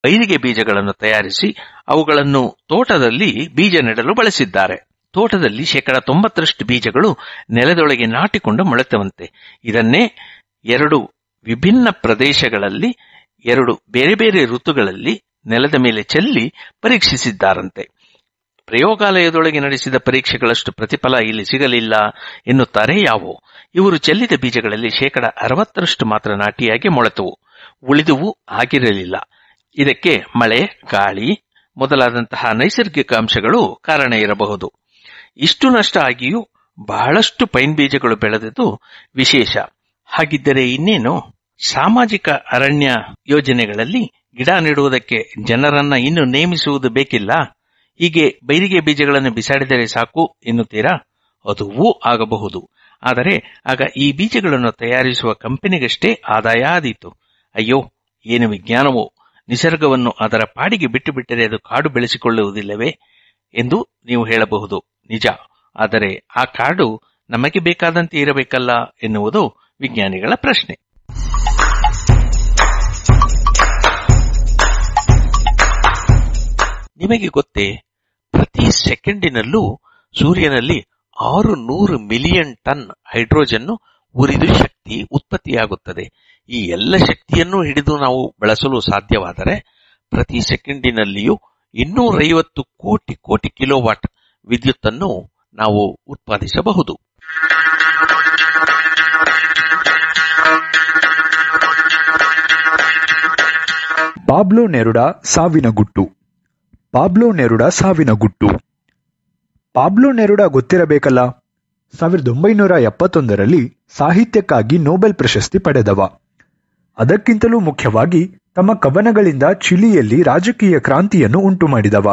ಬೈರಿಗೆ ಬೀಜಗಳನ್ನು ತಯಾರಿಸಿ ಅವುಗಳನ್ನು ತೋಟದಲ್ಲಿ ಬೀಜ ನೆಡಲು ಬಳಸಿದ್ದಾರೆ ತೋಟದಲ್ಲಿ ಶೇಕಡ ತೊಂಬತ್ತರಷ್ಟು ಬೀಜಗಳು ನೆಲದೊಳಗೆ ನಾಟಿಕೊಂಡು ಮೊಳೆತವಂತೆ ಇದನ್ನೇ ಎರಡು ವಿಭಿನ್ನ ಪ್ರದೇಶಗಳಲ್ಲಿ ಎರಡು ಬೇರೆ ಬೇರೆ ಋತುಗಳಲ್ಲಿ ನೆಲದ ಮೇಲೆ ಚೆಲ್ಲಿ ಪರೀಕ್ಷಿಸಿದ್ದಾರಂತೆ ಪ್ರಯೋಗಾಲಯದೊಳಗೆ ನಡೆಸಿದ ಪರೀಕ್ಷೆಗಳಷ್ಟು ಪ್ರತಿಫಲ ಇಲ್ಲಿ ಸಿಗಲಿಲ್ಲ ಎನ್ನುತ್ತಾರೆ ಯಾವೋ ಇವರು ಚೆಲ್ಲಿದ ಬೀಜಗಳಲ್ಲಿ ಶೇಕಡ ಅರವತ್ತರಷ್ಟು ಮಾತ್ರ ನಾಟಿಯಾಗಿ ಮೊಳೆತವು ಉಳಿದುವು ಆಗಿರಲಿಲ್ಲ ಇದಕ್ಕೆ ಮಳೆ ಗಾಳಿ ಮೊದಲಾದಂತಹ ನೈಸರ್ಗಿಕ ಅಂಶಗಳು ಕಾರಣ ಇರಬಹುದು ಇಷ್ಟು ನಷ್ಟ ಆಗಿಯೂ ಬಹಳಷ್ಟು ಪೈನ್ ಬೀಜಗಳು ಬೆಳೆದದ್ದು ವಿಶೇಷ ಹಾಗಿದ್ದರೆ ಇನ್ನೇನು ಸಾಮಾಜಿಕ ಅರಣ್ಯ ಯೋಜನೆಗಳಲ್ಲಿ ಗಿಡ ನೆಡುವುದಕ್ಕೆ ಜನರನ್ನ ಇನ್ನು ನೇಮಿಸುವುದು ಬೇಕಿಲ್ಲ ಹೀಗೆ ಬೈರಿಗೆ ಬೀಜಗಳನ್ನು ಬಿಸಾಡಿದರೆ ಸಾಕು ಎನ್ನುತ್ತೀರಾ ಅದುವೂ ಆಗಬಹುದು ಆದರೆ ಆಗ ಈ ಬೀಜಗಳನ್ನು ತಯಾರಿಸುವ ಕಂಪನಿಗಷ್ಟೇ ಆದಾಯ ಆದೀತು ಅಯ್ಯೋ ಏನು ವಿಜ್ಞಾನವೋ ನಿಸರ್ಗವನ್ನು ಅದರ ಪಾಡಿಗೆ ಬಿಟ್ಟು ಬಿಟ್ಟರೆ ಅದು ಕಾಡು ಬೆಳೆಸಿಕೊಳ್ಳುವುದಿಲ್ಲವೇ ಎಂದು ನೀವು ಹೇಳಬಹುದು ನಿಜ ಆದರೆ ಆ ಕಾಡು ನಮಗೆ ಬೇಕಾದಂತೆ ಇರಬೇಕಲ್ಲ ಎನ್ನುವುದು ವಿಜ್ಞಾನಿಗಳ ಪ್ರಶ್ನೆ ನಿಮಗೆ ಗೊತ್ತೇ ಪ್ರತಿ ಸೆಕೆಂಡಿನಲ್ಲೂ ಸೂರ್ಯನಲ್ಲಿ ಆರು ನೂರು ಮಿಲಿಯನ್ ಟನ್ ಹೈಡ್ರೋಜನ್ನು ಉರಿದು ಶಕ್ತಿ ಉತ್ಪತ್ತಿಯಾಗುತ್ತದೆ ಈ ಎಲ್ಲ ಶಕ್ತಿಯನ್ನು ಹಿಡಿದು ನಾವು ಬಳಸಲು ಸಾಧ್ಯವಾದರೆ ಪ್ರತಿ ಸೆಕೆಂಡಿನಲ್ಲಿಯೂ ಇನ್ನೂರೈವತ್ತು ಕೋಟಿ ಕೋಟಿ ಕಿಲೋವಾಟ್ ವಿದ್ಯುತ್ತನ್ನು ನಾವು ಉತ್ಪಾದಿಸಬಹುದು ಪಾಬ್ಲೋ ನೆರುಡಾ ಸಾವಿನ ಗುಟ್ಟು ಪಾಬ್ಲೋ ನೆರುಡಾ ಸಾವಿನ ಗುಟ್ಟು ಪಾಬ್ಲೋ ನೆರುಡಾ ಗೊತ್ತಿರಬೇಕಲ್ಲ ಸಾವಿರದ ಒಂಬೈನೂರ ಎಪ್ಪತ್ತೊಂದರಲ್ಲಿ ಸಾಹಿತ್ಯಕ್ಕಾಗಿ ನೊಬೆಲ್ ಪ್ರಶಸ್ತಿ ಪಡೆದವ ಅದಕ್ಕಿಂತಲೂ ಮುಖ್ಯವಾಗಿ ತಮ್ಮ ಕವನಗಳಿಂದ ಚಿಲಿಯಲ್ಲಿ ರಾಜಕೀಯ ಕ್ರಾಂತಿಯನ್ನು ಉಂಟುಮಾಡಿದವ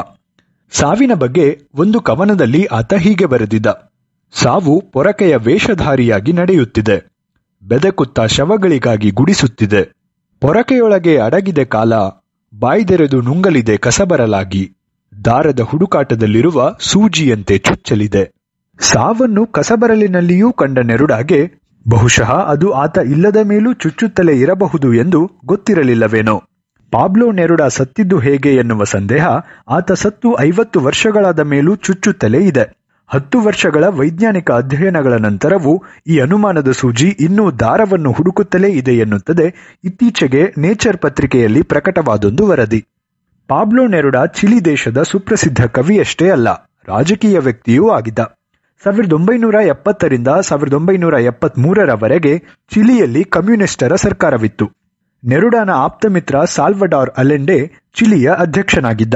ಸಾವಿನ ಬಗ್ಗೆ ಒಂದು ಕವನದಲ್ಲಿ ಆತ ಹೀಗೆ ಬರೆದಿದ್ದ ಸಾವು ಪೊರಕೆಯ ವೇಷಧಾರಿಯಾಗಿ ನಡೆಯುತ್ತಿದೆ ಬೆದಕುತ್ತ ಶವಗಳಿಗಾಗಿ ಗುಡಿಸುತ್ತಿದೆ ಪೊರಕೆಯೊಳಗೆ ಅಡಗಿದೆ ಕಾಲ ಬಾಯ್ದೆರೆದು ನುಂಗಲಿದೆ ಕಸಬರಲಾಗಿ ದಾರದ ಹುಡುಕಾಟದಲ್ಲಿರುವ ಸೂಜಿಯಂತೆ ಚುಚ್ಚಲಿದೆ ಸಾವನ್ನು ಕಸಬರಲಿನಲ್ಲಿಯೂ ಕಂಡ ನೆರುಡಾಗೆ ಬಹುಶಃ ಅದು ಆತ ಇಲ್ಲದ ಮೇಲೂ ಚುಚ್ಚುತ್ತಲೇ ಇರಬಹುದು ಎಂದು ಗೊತ್ತಿರಲಿಲ್ಲವೇನೋ ಪಾಬ್ಲೋ ನೆರುಡಾ ಸತ್ತಿದ್ದು ಹೇಗೆ ಎನ್ನುವ ಸಂದೇಹ ಆತ ಸತ್ತು ಐವತ್ತು ವರ್ಷಗಳಾದ ಮೇಲೂ ಚುಚ್ಚುತ್ತಲೇ ಇದೆ ಹತ್ತು ವರ್ಷಗಳ ವೈಜ್ಞಾನಿಕ ಅಧ್ಯಯನಗಳ ನಂತರವೂ ಈ ಅನುಮಾನದ ಸೂಜಿ ಇನ್ನೂ ದಾರವನ್ನು ಹುಡುಕುತ್ತಲೇ ಇದೆ ಎನ್ನುತ್ತದೆ ಇತ್ತೀಚೆಗೆ ನೇಚರ್ ಪತ್ರಿಕೆಯಲ್ಲಿ ಪ್ರಕಟವಾದೊಂದು ವರದಿ ಪಾಬ್ಲೋ ನೆರುಡಾ ಚಿಲಿ ದೇಶದ ಸುಪ್ರಸಿದ್ಧ ಕವಿಯಷ್ಟೇ ಅಲ್ಲ ರಾಜಕೀಯ ವ್ಯಕ್ತಿಯೂ ಆಗಿದ್ದ ಸಾವಿರದ ಒಂಬೈನೂರ ಎಪ್ಪತ್ತರಿಂದ ಸಾವಿರದ ಒಂಬೈನೂರ ಎಪ್ಪತ್ಮೂರರವರೆಗೆ ಚಿಲಿಯಲ್ಲಿ ಕಮ್ಯುನಿಸ್ಟರ ಸರ್ಕಾರವಿತ್ತು ನೆರುಡಾನ ಆಪ್ತಮಿತ್ರ ಸಾಲ್ವಡಾರ್ ಅಲೆಂಡೆ ಚಿಲಿಯ ಅಧ್ಯಕ್ಷನಾಗಿದ್ದ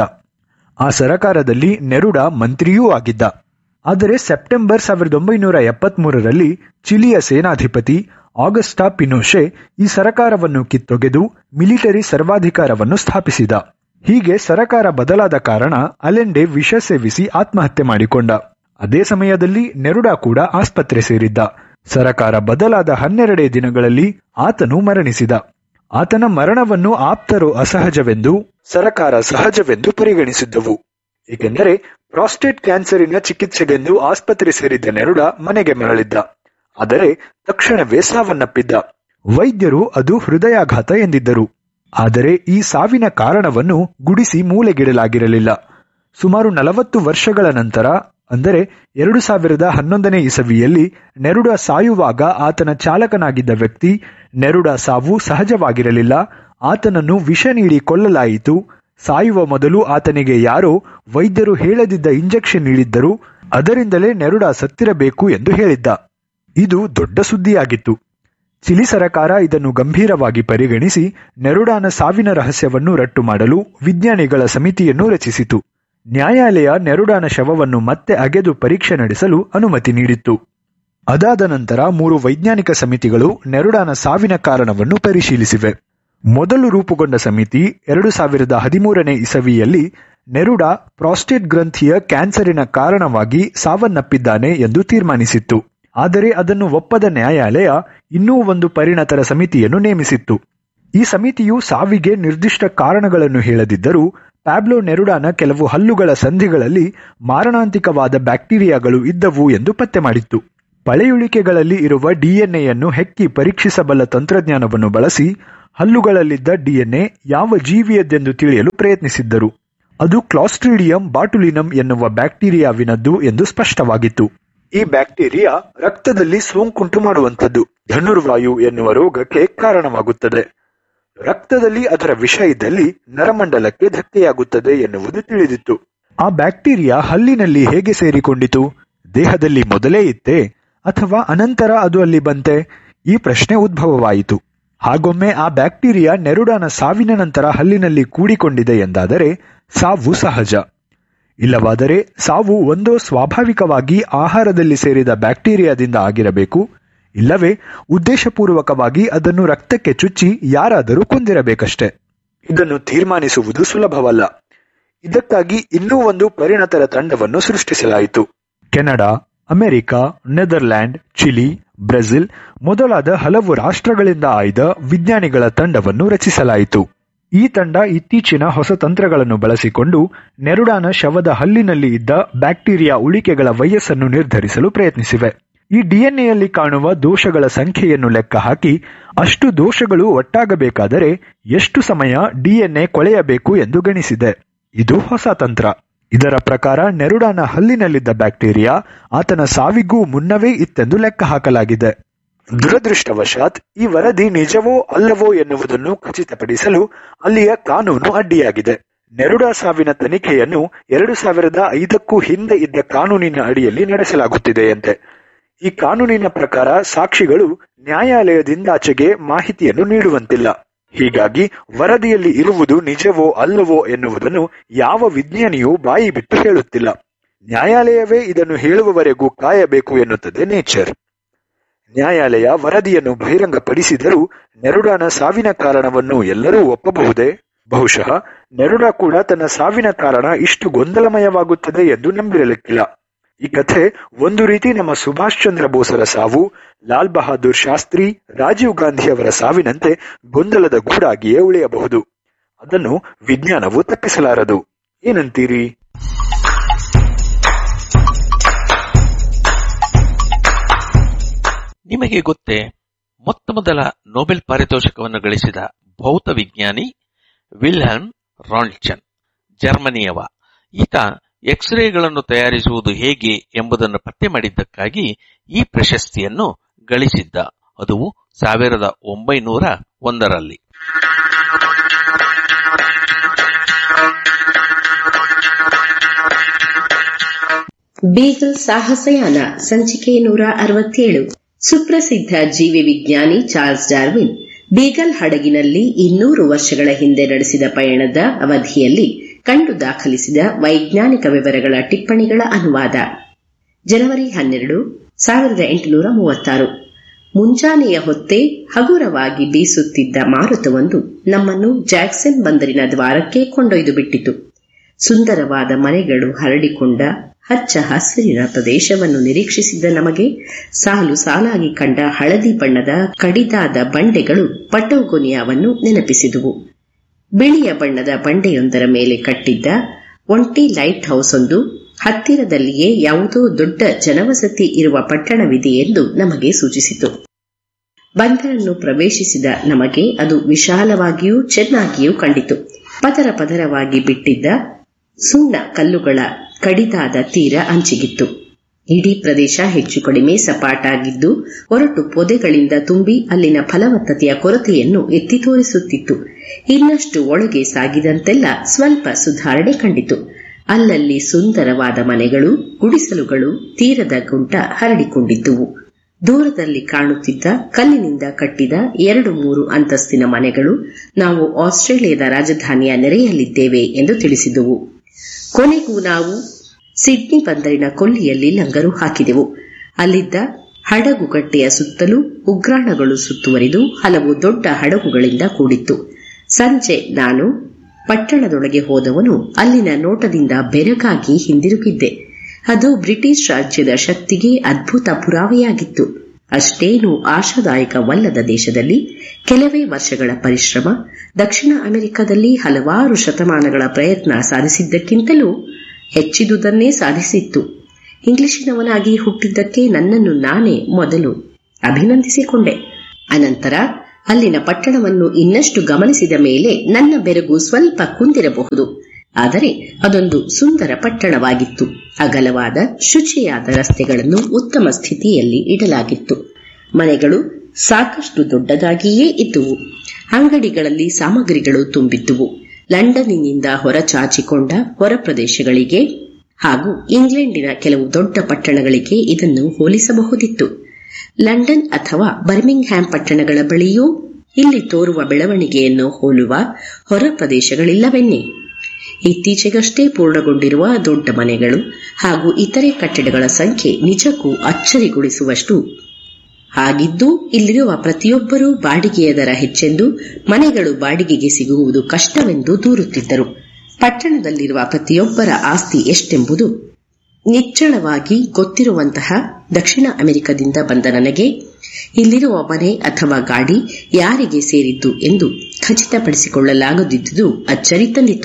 ಆ ಸರಕಾರದಲ್ಲಿ ನೆರುಡಾ ಮಂತ್ರಿಯೂ ಆಗಿದ್ದ ಆದರೆ ಸೆಪ್ಟೆಂಬರ್ ಸಾವಿರದ ಒಂಬೈನೂರ ಎಪ್ಪತ್ಮೂರರಲ್ಲಿ ಚಿಲಿಯ ಸೇನಾಧಿಪತಿ ಆಗಸ್ಟಾ ಪಿನೋಶೆ ಈ ಸರಕಾರವನ್ನು ಕಿತ್ತೊಗೆದು ಮಿಲಿಟರಿ ಸರ್ವಾಧಿಕಾರವನ್ನು ಸ್ಥಾಪಿಸಿದ ಹೀಗೆ ಸರಕಾರ ಬದಲಾದ ಕಾರಣ ಅಲೆಂಡೆ ವಿಷ ಸೇವಿಸಿ ಆತ್ಮಹತ್ಯೆ ಮಾಡಿಕೊಂಡ ಅದೇ ಸಮಯದಲ್ಲಿ ನೆರುಡಾ ಕೂಡ ಆಸ್ಪತ್ರೆ ಸೇರಿದ್ದ ಸರಕಾರ ಬದಲಾದ ಹನ್ನೆರಡೇ ದಿನಗಳಲ್ಲಿ ಆತನು ಮರಣಿಸಿದ ಆತನ ಮರಣವನ್ನು ಆಪ್ತರು ಅಸಹಜವೆಂದು ಸರಕಾರ ಸಹಜವೆಂದು ಪರಿಗಣಿಸಿದ್ದವು ಏಕೆಂದರೆ ಪ್ರಾಸ್ಟೇಟ್ ಕ್ಯಾನ್ಸರಿನ ಚಿಕಿತ್ಸೆಗೆಂದು ಆಸ್ಪತ್ರೆ ಸೇರಿದ್ದ ನೆರುಡಾ ಮನೆಗೆ ಮರಳಿದ್ದ ಆದರೆ ತಕ್ಷಣವೇ ಸಾವನ್ನಪ್ಪಿದ್ದ ವೈದ್ಯರು ಅದು ಹೃದಯಾಘಾತ ಎಂದಿದ್ದರು ಆದರೆ ಈ ಸಾವಿನ ಕಾರಣವನ್ನು ಗುಡಿಸಿ ಮೂಲೆಗಿಡಲಾಗಿರಲಿಲ್ಲ ಸುಮಾರು ನಲವತ್ತು ವರ್ಷಗಳ ನಂತರ ಅಂದರೆ ಎರಡು ಸಾವಿರದ ಹನ್ನೊಂದನೇ ಇಸವಿಯಲ್ಲಿ ನೆರುಡಾ ಸಾಯುವಾಗ ಆತನ ಚಾಲಕನಾಗಿದ್ದ ವ್ಯಕ್ತಿ ನೆರುಡಾ ಸಾವು ಸಹಜವಾಗಿರಲಿಲ್ಲ ಆತನನ್ನು ವಿಷ ನೀಡಿ ಕೊಲ್ಲಲಾಯಿತು ಸಾಯುವ ಮೊದಲು ಆತನಿಗೆ ಯಾರೋ ವೈದ್ಯರು ಹೇಳದಿದ್ದ ಇಂಜೆಕ್ಷನ್ ನೀಡಿದ್ದರು ಅದರಿಂದಲೇ ನೆರುಡಾ ಸತ್ತಿರಬೇಕು ಎಂದು ಹೇಳಿದ್ದ ಇದು ದೊಡ್ಡ ಸುದ್ದಿಯಾಗಿತ್ತು ಚಿಲಿ ಸರಕಾರ ಇದನ್ನು ಗಂಭೀರವಾಗಿ ಪರಿಗಣಿಸಿ ನೆರುಡಾನ ಸಾವಿನ ರಹಸ್ಯವನ್ನು ರಟ್ಟು ಮಾಡಲು ವಿಜ್ಞಾನಿಗಳ ಸಮಿತಿಯನ್ನು ರಚಿಸಿತು ನ್ಯಾಯಾಲಯ ನೆರುಡಾನ ಶವವನ್ನು ಮತ್ತೆ ಅಗೆದು ಪರೀಕ್ಷೆ ನಡೆಸಲು ಅನುಮತಿ ನೀಡಿತ್ತು ಅದಾದ ನಂತರ ಮೂರು ವೈಜ್ಞಾನಿಕ ಸಮಿತಿಗಳು ನೆರುಡಾನ ಸಾವಿನ ಕಾರಣವನ್ನು ಪರಿಶೀಲಿಸಿವೆ ಮೊದಲು ರೂಪುಗೊಂಡ ಸಮಿತಿ ಎರಡು ಸಾವಿರದ ಹದಿಮೂರನೇ ಇಸವಿಯಲ್ಲಿ ನೆರುಡಾ ಪ್ರಾಸ್ಟೇಟ್ ಗ್ರಂಥಿಯ ಕ್ಯಾನ್ಸರಿನ ಕಾರಣವಾಗಿ ಸಾವನ್ನಪ್ಪಿದ್ದಾನೆ ಎಂದು ತೀರ್ಮಾನಿಸಿತ್ತು ಆದರೆ ಅದನ್ನು ಒಪ್ಪದ ನ್ಯಾಯಾಲಯ ಇನ್ನೂ ಒಂದು ಪರಿಣತರ ಸಮಿತಿಯನ್ನು ನೇಮಿಸಿತ್ತು ಈ ಸಮಿತಿಯು ಸಾವಿಗೆ ನಿರ್ದಿಷ್ಟ ಕಾರಣಗಳನ್ನು ಹೇಳದಿದ್ದರೂ ಪ್ಯಾಬ್ಲೋ ನೆರುಡಾನ ಕೆಲವು ಹಲ್ಲುಗಳ ಸಂಧಿಗಳಲ್ಲಿ ಮಾರಣಾಂತಿಕವಾದ ಬ್ಯಾಕ್ಟೀರಿಯಾಗಳು ಇದ್ದವು ಎಂದು ಪತ್ತೆ ಮಾಡಿತ್ತು ಪಳೆಯುಳಿಕೆಗಳಲ್ಲಿ ಇರುವ ಡಿಎನ್ಎಯನ್ನು ಹೆಕ್ಕಿ ಪರೀಕ್ಷಿಸಬಲ್ಲ ತಂತ್ರಜ್ಞಾನವನ್ನು ಬಳಸಿ ಹಲ್ಲುಗಳಲ್ಲಿದ್ದ ಡಿಎನ್ಎ ಯಾವ ಜೀವಿಯದ್ದೆಂದು ತಿಳಿಯಲು ಪ್ರಯತ್ನಿಸಿದ್ದರು ಅದು ಕ್ಲಾಸ್ಟ್ರಿಡಿಯಂ ಬಾಟುಲಿನಂ ಎನ್ನುವ ಬ್ಯಾಕ್ಟೀರಿಯಾವಿನದ್ದು ಎಂದು ಸ್ಪಷ್ಟವಾಗಿತ್ತು ಈ ಬ್ಯಾಕ್ಟೀರಿಯಾ ರಕ್ತದಲ್ಲಿ ಸೋಂಕುಂಟು ಮಾಡುವಂಥದ್ದು ಧನುರ್ವಾಯು ಎನ್ನುವ ರೋಗಕ್ಕೆ ಕಾರಣವಾಗುತ್ತದೆ ರಕ್ತದಲ್ಲಿ ಅದರ ವಿಷ ಇದ್ದಲ್ಲಿ ನರಮಂಡಲಕ್ಕೆ ಧಕ್ಕೆಯಾಗುತ್ತದೆ ಎನ್ನುವುದು ತಿಳಿದಿತ್ತು ಆ ಬ್ಯಾಕ್ಟೀರಿಯಾ ಹಲ್ಲಿನಲ್ಲಿ ಹೇಗೆ ಸೇರಿಕೊಂಡಿತು ದೇಹದಲ್ಲಿ ಮೊದಲೇ ಇತ್ತೇ ಅಥವಾ ಅನಂತರ ಅದು ಅಲ್ಲಿ ಬಂತೆ ಈ ಪ್ರಶ್ನೆ ಉದ್ಭವವಾಯಿತು ಹಾಗೊಮ್ಮೆ ಆ ಬ್ಯಾಕ್ಟೀರಿಯಾ ನೆರುಡಾನ ಸಾವಿನ ನಂತರ ಹಲ್ಲಿನಲ್ಲಿ ಕೂಡಿಕೊಂಡಿದೆ ಎಂದಾದರೆ ಸಾವು ಸಹಜ ಇಲ್ಲವಾದರೆ ಸಾವು ಒಂದೋ ಸ್ವಾಭಾವಿಕವಾಗಿ ಆಹಾರದಲ್ಲಿ ಸೇರಿದ ಬ್ಯಾಕ್ಟೀರಿಯಾದಿಂದ ಆಗಿರಬೇಕು ಇಲ್ಲವೇ ಉದ್ದೇಶಪೂರ್ವಕವಾಗಿ ಅದನ್ನು ರಕ್ತಕ್ಕೆ ಚುಚ್ಚಿ ಯಾರಾದರೂ ಕೊಂದಿರಬೇಕಷ್ಟೆ ಇದನ್ನು ತೀರ್ಮಾನಿಸುವುದು ಸುಲಭವಲ್ಲ ಇದಕ್ಕಾಗಿ ಇನ್ನೂ ಒಂದು ಪರಿಣತರ ತಂಡವನ್ನು ಸೃಷ್ಟಿಸಲಾಯಿತು Canada America Netherland Chile Brazil ಮೊದಲಾದ ಹಲವು ರಾಷ್ಟ್ರಗಳಿಂದ ಆಯ್ದ ವಿಜ್ಞಾನಿಗಳ ತಂಡವನ್ನು ರಚಿಸಲಾಯಿತು ಈ ತಂಡ ಇತ್ತೀಚಿನ ಹೊಸ ತಂತ್ರಗಳನ್ನು ಬಳಸಿಕೊಂಡು ನೆರುಡಾನ ಶವದ ಹಲ್ಲಿನಲ್ಲಿ ಇದ್ದ ಬ್ಯಾಕ್ಟೀರಿಯಾ ಉಳಿಕೆಗಳ ವಯಸ್ಸನ್ನು ನಿರ್ಧರಿಸಲು ಪ್ರಯತ್ನಿಸಿವೆ ಈ ಡಿಎನ್ಎಯಲ್ಲಿ ಕಾಣುವ ದೋಷಗಳ ಸಂಖ್ಯೆಯನ್ನು ಲೆಕ್ಕ ಹಾಕಿ ಅಷ್ಟು ದೋಷಗಳು ಒಟ್ಟಾಗಬೇಕಾದರೆ ಎಷ್ಟು ಸಮಯ ಡಿಎನ್ಎ ಕೊಳೆಯಬೇಕು ಎಂದು ಗಣಿಸಿದೆ ಇದು ಹೊಸ ತಂತ್ರ ಇದರ ಪ್ರಕಾರ ನೆರುಡಾನ ಹಲ್ಲಿನಲ್ಲಿದ್ದ ಬ್ಯಾಕ್ಟೀರಿಯಾ ಆತನ ಸಾವಿಗೂ ಮುನ್ನವೇ ಇತ್ತೆಂದು ಲೆಕ್ಕ ಹಾಕಲಾಗಿದೆ ದುರದೃಷ್ಟವಶಾತ್ ಈ ವರದಿ ನಿಜವೋ ಅಲ್ಲವೋ ಎನ್ನುವುದನ್ನು ಖಚಿತಪಡಿಸಲು ಅಲ್ಲಿಯ ಕಾನೂನು ಅಡ್ಡಿಯಾಗಿದೆ ನೆರುಡಾ ಸಾವಿನ ತನಿಖೆಯನ್ನು ಎರಡು ಸಾವಿರದ ಐದಕ್ಕೂ ಹಿಂದೆ ಇದ್ದ ಕಾನೂನಿನ ಅಡಿಯಲ್ಲಿ ನಡೆಸಲಾಗುತ್ತಿದೆಯಂತೆ ಈ ಕಾನೂನಿನ ಪ್ರಕಾರ ಸಾಕ್ಷಿಗಳು ನ್ಯಾಯಾಲಯದಿಂದಾಚೆಗೆ ಮಾಹಿತಿಯನ್ನು ನೀಡುವಂತಿಲ್ಲ ಹೀಗಾಗಿ ವರದಿಯಲ್ಲಿ ಇರುವುದು ನಿಜವೋ ಅಲ್ಲವೋ ಎನ್ನುವುದನ್ನು ಯಾವ ವಿಜ್ಞಾನಿಯೂ ಬಾಯಿ ಬಿಟ್ಟು ಹೇಳುತ್ತಿಲ್ಲ ನ್ಯಾಯಾಲಯವೇ ಇದನ್ನು ಹೇಳುವವರೆಗೂ ಕಾಯಬೇಕು ಎನ್ನುತ್ತದೆ ನೇಚರ್ ನ್ಯಾಯಾಲಯ ವರದಿಯನ್ನು ಬಹಿರಂಗಪಡಿಸಿದರೂ ನೆರುಡಾನ ಸಾವಿನ ಕಾರಣವನ್ನು ಎಲ್ಲರೂ ಒಪ್ಪಬಹುದೇ ಬಹುಶಃ ನೆರುಡಾ ಕೂಡ ತನ್ನ ಸಾವಿನ ಕಾರಣ ಇಷ್ಟು ಗೊಂದಲಮಯವಾಗುತ್ತದೆ ಎಂದು ನಂಬಿರಲಿಕ್ಕಿಲ್ಲ ಈ ಕಥೆ ಒಂದು ರೀತಿ ನಮ್ಮ ಸುಭಾಷ್ ಚಂದ್ರ ಬೋಸರ ಸಾವು ಲಾಲ್ ಬಹದ್ದೂರ್ ಶಾಸ್ತ್ರಿ ರಾಜೀವ್ ಗಾಂಧಿ ಅವರ ಸಾವಿನಂತೆ ಗೊಂದಲದ ಗೂಡಾಗಿಯೇ ಉಳಿಯಬಹುದು ಅದನ್ನು ವಿಜ್ಞಾನವು ತಪ್ಪಿಸಲಾರದು ಏನಂತೀರಿ ನಿಮಗೆ ಗೊತ್ತೇ ಮೊತ್ತ ಮೊದಲ ನೊಬೆಲ್ ಪಾರಿತೋಷಕವನ್ನು ಗಳಿಸಿದ ಭೌತ ವಿಜ್ಞಾನಿ ವಿಲ್ಹೆಲ್ಮ್ ರಾಂಡ್ಚನ್ ಜರ್ಮನಿಯವ ಈತ ಎಕ್ಸ್ರೇಗಳನ್ನು ತಯಾರಿಸುವುದು ಹೇಗೆ ಎಂಬುದನ್ನು ಪತ್ತೆ ಮಾಡಿದ್ದಕ್ಕಾಗಿ ಈ ಪ್ರಶಸ್ತಿಯನ್ನು ಗಳಿಸಿದ್ದ ಅದು ಸಾವಿರದ ಒಂಬೈನೂರ ಒಂದರಲ್ಲಿ ಬೀಗಲ್ ಸಾಹಸಯಾನ ಸಂಚಿಕೆ ನೂರ ಅರವತ್ತೇಳು ಸುಪ್ರಸಿದ್ಧ ಜೀವಿ ವಿಜ್ಞಾನಿ ಚಾರ್ಲ್ಸ್ ಡಾರ್ವಿನ್ ಬೀಗಲ್ ಹಡಗಿನಲ್ಲಿ ಇನ್ನೂರು ವರ್ಷಗಳ ಹಿಂದೆ ನಡೆಸಿದ ಪಯಣದ ಅವಧಿಯಲ್ಲಿ ಕಂಡು ದಾಖಲಿಸಿದ ವೈಜ್ಞಾನಿಕ ವಿವರಗಳ ಟಿಪ್ಪಣಿಗಳ ಅನುವಾದ ಜನವರಿ ಹನ್ನೆರಡು ಸಾವಿರದ ಎಂಟುನೂರ ಮೂವತ್ತಾರು ಮುಂಜಾನೆಯ ಹೊತ್ತೇ ಹಗುರವಾಗಿ ಬೀಸುತ್ತಿದ್ದ ಮಾರುತವೊಂದು ನಮ್ಮನ್ನು ಜಾಕ್ಸನ್ ಬಂದರಿನ ದ್ವಾರಕ್ಕೆ ಕೊಂಡೊಯ್ದು ಬಿಟ್ಟಿತು ಸುಂದರವಾದ ಮನೆಗಳು ಹರಡಿಕೊಂಡ ಹಚ್ಚ ಹಸಿರಿನ ಪ್ರದೇಶವನ್ನು ನಿರೀಕ್ಷಿಸಿದ್ದ ನಮಗೆ ಸಾಲು ಸಾಲಾಗಿ ಕಂಡ ಹಳದಿ ಬಣ್ಣದ ಕಡಿದಾದ ಬಂಡೆಗಳು ಪಟೋಗೊನಿಯಾವನ್ನು ನೆನಪಿಸಿದುವು ಬಿಳಿಯ ಬಣ್ಣದ ಬಂಡೆಯೊಂದರ ಮೇಲೆ ಕಟ್ಟಿದ್ದ ಒಂಟಿ ಲೈಟ್ ಹೌಸ್ ಒಂದು ಹತ್ತಿರದಲ್ಲಿಯೇ ಯಾವುದೋ ದೊಡ್ಡ ಜನವಸತಿ ಇರುವ ಪಟ್ಟಣವಿದೆ ಎಂದು ನಮಗೆ ಸೂಚಿಸಿತು ಬಂದರನ್ನು ಪ್ರವೇಶಿಸಿದ ನಮಗೆ ಅದು ವಿಶಾಲವಾಗಿಯೂ ಚೆನ್ನಾಗಿಯೂ ಕಂಡಿತು ಪದರ ಪದರವಾಗಿ ಬಿಟ್ಟಿದ್ದ ಸುಣ್ಣ ಕಲ್ಲುಗಳ ಕಡಿದಾದ ತೀರ ಅಂಚಿಗಿತ್ತು ಇಡೀ ಪ್ರದೇಶ ಹೆಚ್ಚು ಕಡಿಮೆ ಸಪಾಟಾಗಿದ್ದು ಹೊರಟು ಪೊದೆಗಳಿಂದ ತುಂಬಿ ಅಲ್ಲಿನ ಫಲವತ್ತತೆಯ ಕೊರತೆಯನ್ನು ಎತ್ತಿ ತೋರಿಸುತ್ತಿತ್ತು ಇನ್ನಷ್ಟು ಒಳಗೆ ಸಾಗಿದಂತೆಲ್ಲ ಸ್ವಲ್ಪ ಸುಧಾರಣೆ ಕಂಡಿತು ಅಲ್ಲಲ್ಲಿ ಸುಂದರವಾದ ಮನೆಗಳು ಗುಡಿಸಲುಗಳು ತೀರದ ಗುಂಟ ಹರಡಿಕೊಂಡಿದ್ದುವು ದೂರದಲ್ಲಿ ಕಾಣುತ್ತಿದ್ದ ಕಲ್ಲಿನಿಂದ ಕಟ್ಟಿದ ಎರಡು ಮೂರು ಅಂತಸ್ತಿನ ಮನೆಗಳು ನಾವು ಆಸ್ಟ್ರೇಲಿಯಾದ ರಾಜಧಾನಿಯ ನೆರೆಯಲ್ಲಿದ್ದೇವೆ ಎಂದು ತಿಳಿಸಿದುವು ಕೊನೆಗೂ ನಾವು ಸಿಡ್ನಿ ಬಂದರಿನ ಕೊಲ್ಲಿಯಲ್ಲಿ ಲಂಗರು ಹಾಕಿದೆವು ಅಲ್ಲಿದ್ದ ಹಡಗುಗಟ್ಟೆಯ ಸುತ್ತಲೂ ಉಗ್ರಾಣಗಳು ಸುತ್ತುವರಿದು ಹಲವು ದೊಡ್ಡ ಹಡಗುಗಳಿಂದ ಕೂಡಿತ್ತು ಸಂಜೆ ನಾನು ಪಟ್ಟಣದೊಳಗೆ ಹೋದವನು ಅಲ್ಲಿನ ನೋಟದಿಂದ ಬೆರಗಾಗಿ ಹಿಂದಿರುಗಿದ್ದೆ ಅದು ಬ್ರಿಟಿಷ್ ರಾಜ್ಯದ ಶಕ್ತಿಗೆ ಅದ್ಭುತ ಪುರಾವೆಯಾಗಿತ್ತು ಅಷ್ಟೇನು ಆಶಾದಾಯಕವಲ್ಲದ ದೇಶದಲ್ಲಿ ಕೆಲವೇ ವರ್ಷಗಳ ಪರಿಶ್ರಮ ದಕ್ಷಿಣ ಅಮೆರಿಕದಲ್ಲಿ ಹಲವಾರು ಶತಮಾನಗಳ ಪ್ರಯತ್ನ ಸಾಧಿಸಿದ್ದಕ್ಕಿಂತಲೂ ಹೆಚ್ಚಿದುದನ್ನೇ ಸಾಧಿಸಿತ್ತು ಇಂಗ್ಲಿಶಿನವನಾಗಿ ಹುಟ್ಟಿದ್ದಕ್ಕೆ ನನ್ನನ್ನು ನಾನೇ ಮೊದಲು ಅಭಿನಂದಿಸಿಕೊಂಡೆ ಅನಂತರ ಅಲ್ಲಿನ ಪಟ್ಟಣವನ್ನು ಇನ್ನಷ್ಟು ಗಮನಿಸಿದ ಮೇಲೆ ನನ್ನ ಬೆರಗು ಸ್ವಲ್ಪ ಕುಂದಿರಬಹುದು ಆದರೆ ಅದೊಂದು ಸುಂದರ ಪಟ್ಟಣವಾಗಿತ್ತು ಅಗಲವಾದ ಶುಚಿಯಾದ ರಸ್ತೆಗಳನ್ನು ಉತ್ತಮ ಸ್ಥಿತಿಯಲ್ಲಿ ಇಡಲಾಗಿತ್ತು ಮನೆಗಳು ಸಾಕಷ್ಟು ದೊಡ್ಡದಾಗಿಯೇ ಇದ್ದುವು ಅಂಗಡಿಗಳಲ್ಲಿ ಸಾಮಗ್ರಿಗಳು ತುಂಬಿದ್ದುವು ಲಂಡನ್ನಿನಿಂದ ಹೊರಚಾಚಿಕೊಂಡ ಹೊರ ಪ್ರದೇಶಗಳಿಗೆ ಹಾಗೂ ಇಂಗ್ಲೆಂಡಿನ ಕೆಲವು ದೊಡ್ಡ ಪಟ್ಟಣಗಳಿಗೆ ಇದನ್ನು ಹೋಲಿಸಬಹುದಿತ್ತು ಲಂಡನ್ ಅಥವಾ ಬರ್ಮಿಂಗ್ಹ್ಯಾಮ್ ಪಟ್ಟಣಗಳ ಬಳಿಯೂ ಇಲ್ಲಿ ತೋರುವ ಬೆಳವಣಿಗೆಯನ್ನು ಹೋಲುವ ಹೊರ ಪ್ರದೇಶಗಳಿಲ್ಲವೆನ್ನಿ ಇತ್ತೀಚೆಗಷ್ಟೇ ಪೂರ್ಣಗೊಂಡಿರುವ ದೊಡ್ಡ ಮನೆಗಳು ಹಾಗೂ ಇತರೆ ಕಟ್ಟಡಗಳ ಸಂಖ್ಯೆ ನಿಜಕ್ಕೂ ಅಚ್ಚರಿಗೊಳಿಸುವಷ್ಟು ಹಾಗಿದ್ದೂ ಇಲ್ಲಿರುವ ಪ್ರತಿಯೊಬ್ಬರೂ ಬಾಡಿಗೆಯ ದರ ಹೆಚ್ಚೆಂದು ಮನೆಗಳು ಬಾಡಿಗೆಗೆ ಸಿಗುವುದು ಕಷ್ಟವೆಂದು ದೂರುತ್ತಿದ್ದರು ಪಟ್ಟಣದಲ್ಲಿರುವ ಪ್ರತಿಯೊಬ್ಬರ ಆಸ್ತಿ ಎಷ್ಟೆಂಬುದು ನಿಚ್ಚಳವಾಗಿ ಗೊತ್ತಿರುವಂತಹ ದಕ್ಷಿಣ ಅಮೆರಿಕದಿಂದ ಬಂದ ನನಗೆ ಇಲ್ಲಿರುವ ಮನೆ ಅಥವಾ ಗಾಡಿ ಯಾರಿಗೆ ಸೇರಿದ್ದು ಎಂದು ಖಚಿತಪಡಿಸಿಕೊಳ್ಳಲಾಗದಿದ್ದುದು ಅಚ್ಚರಿ ತಂದಿತು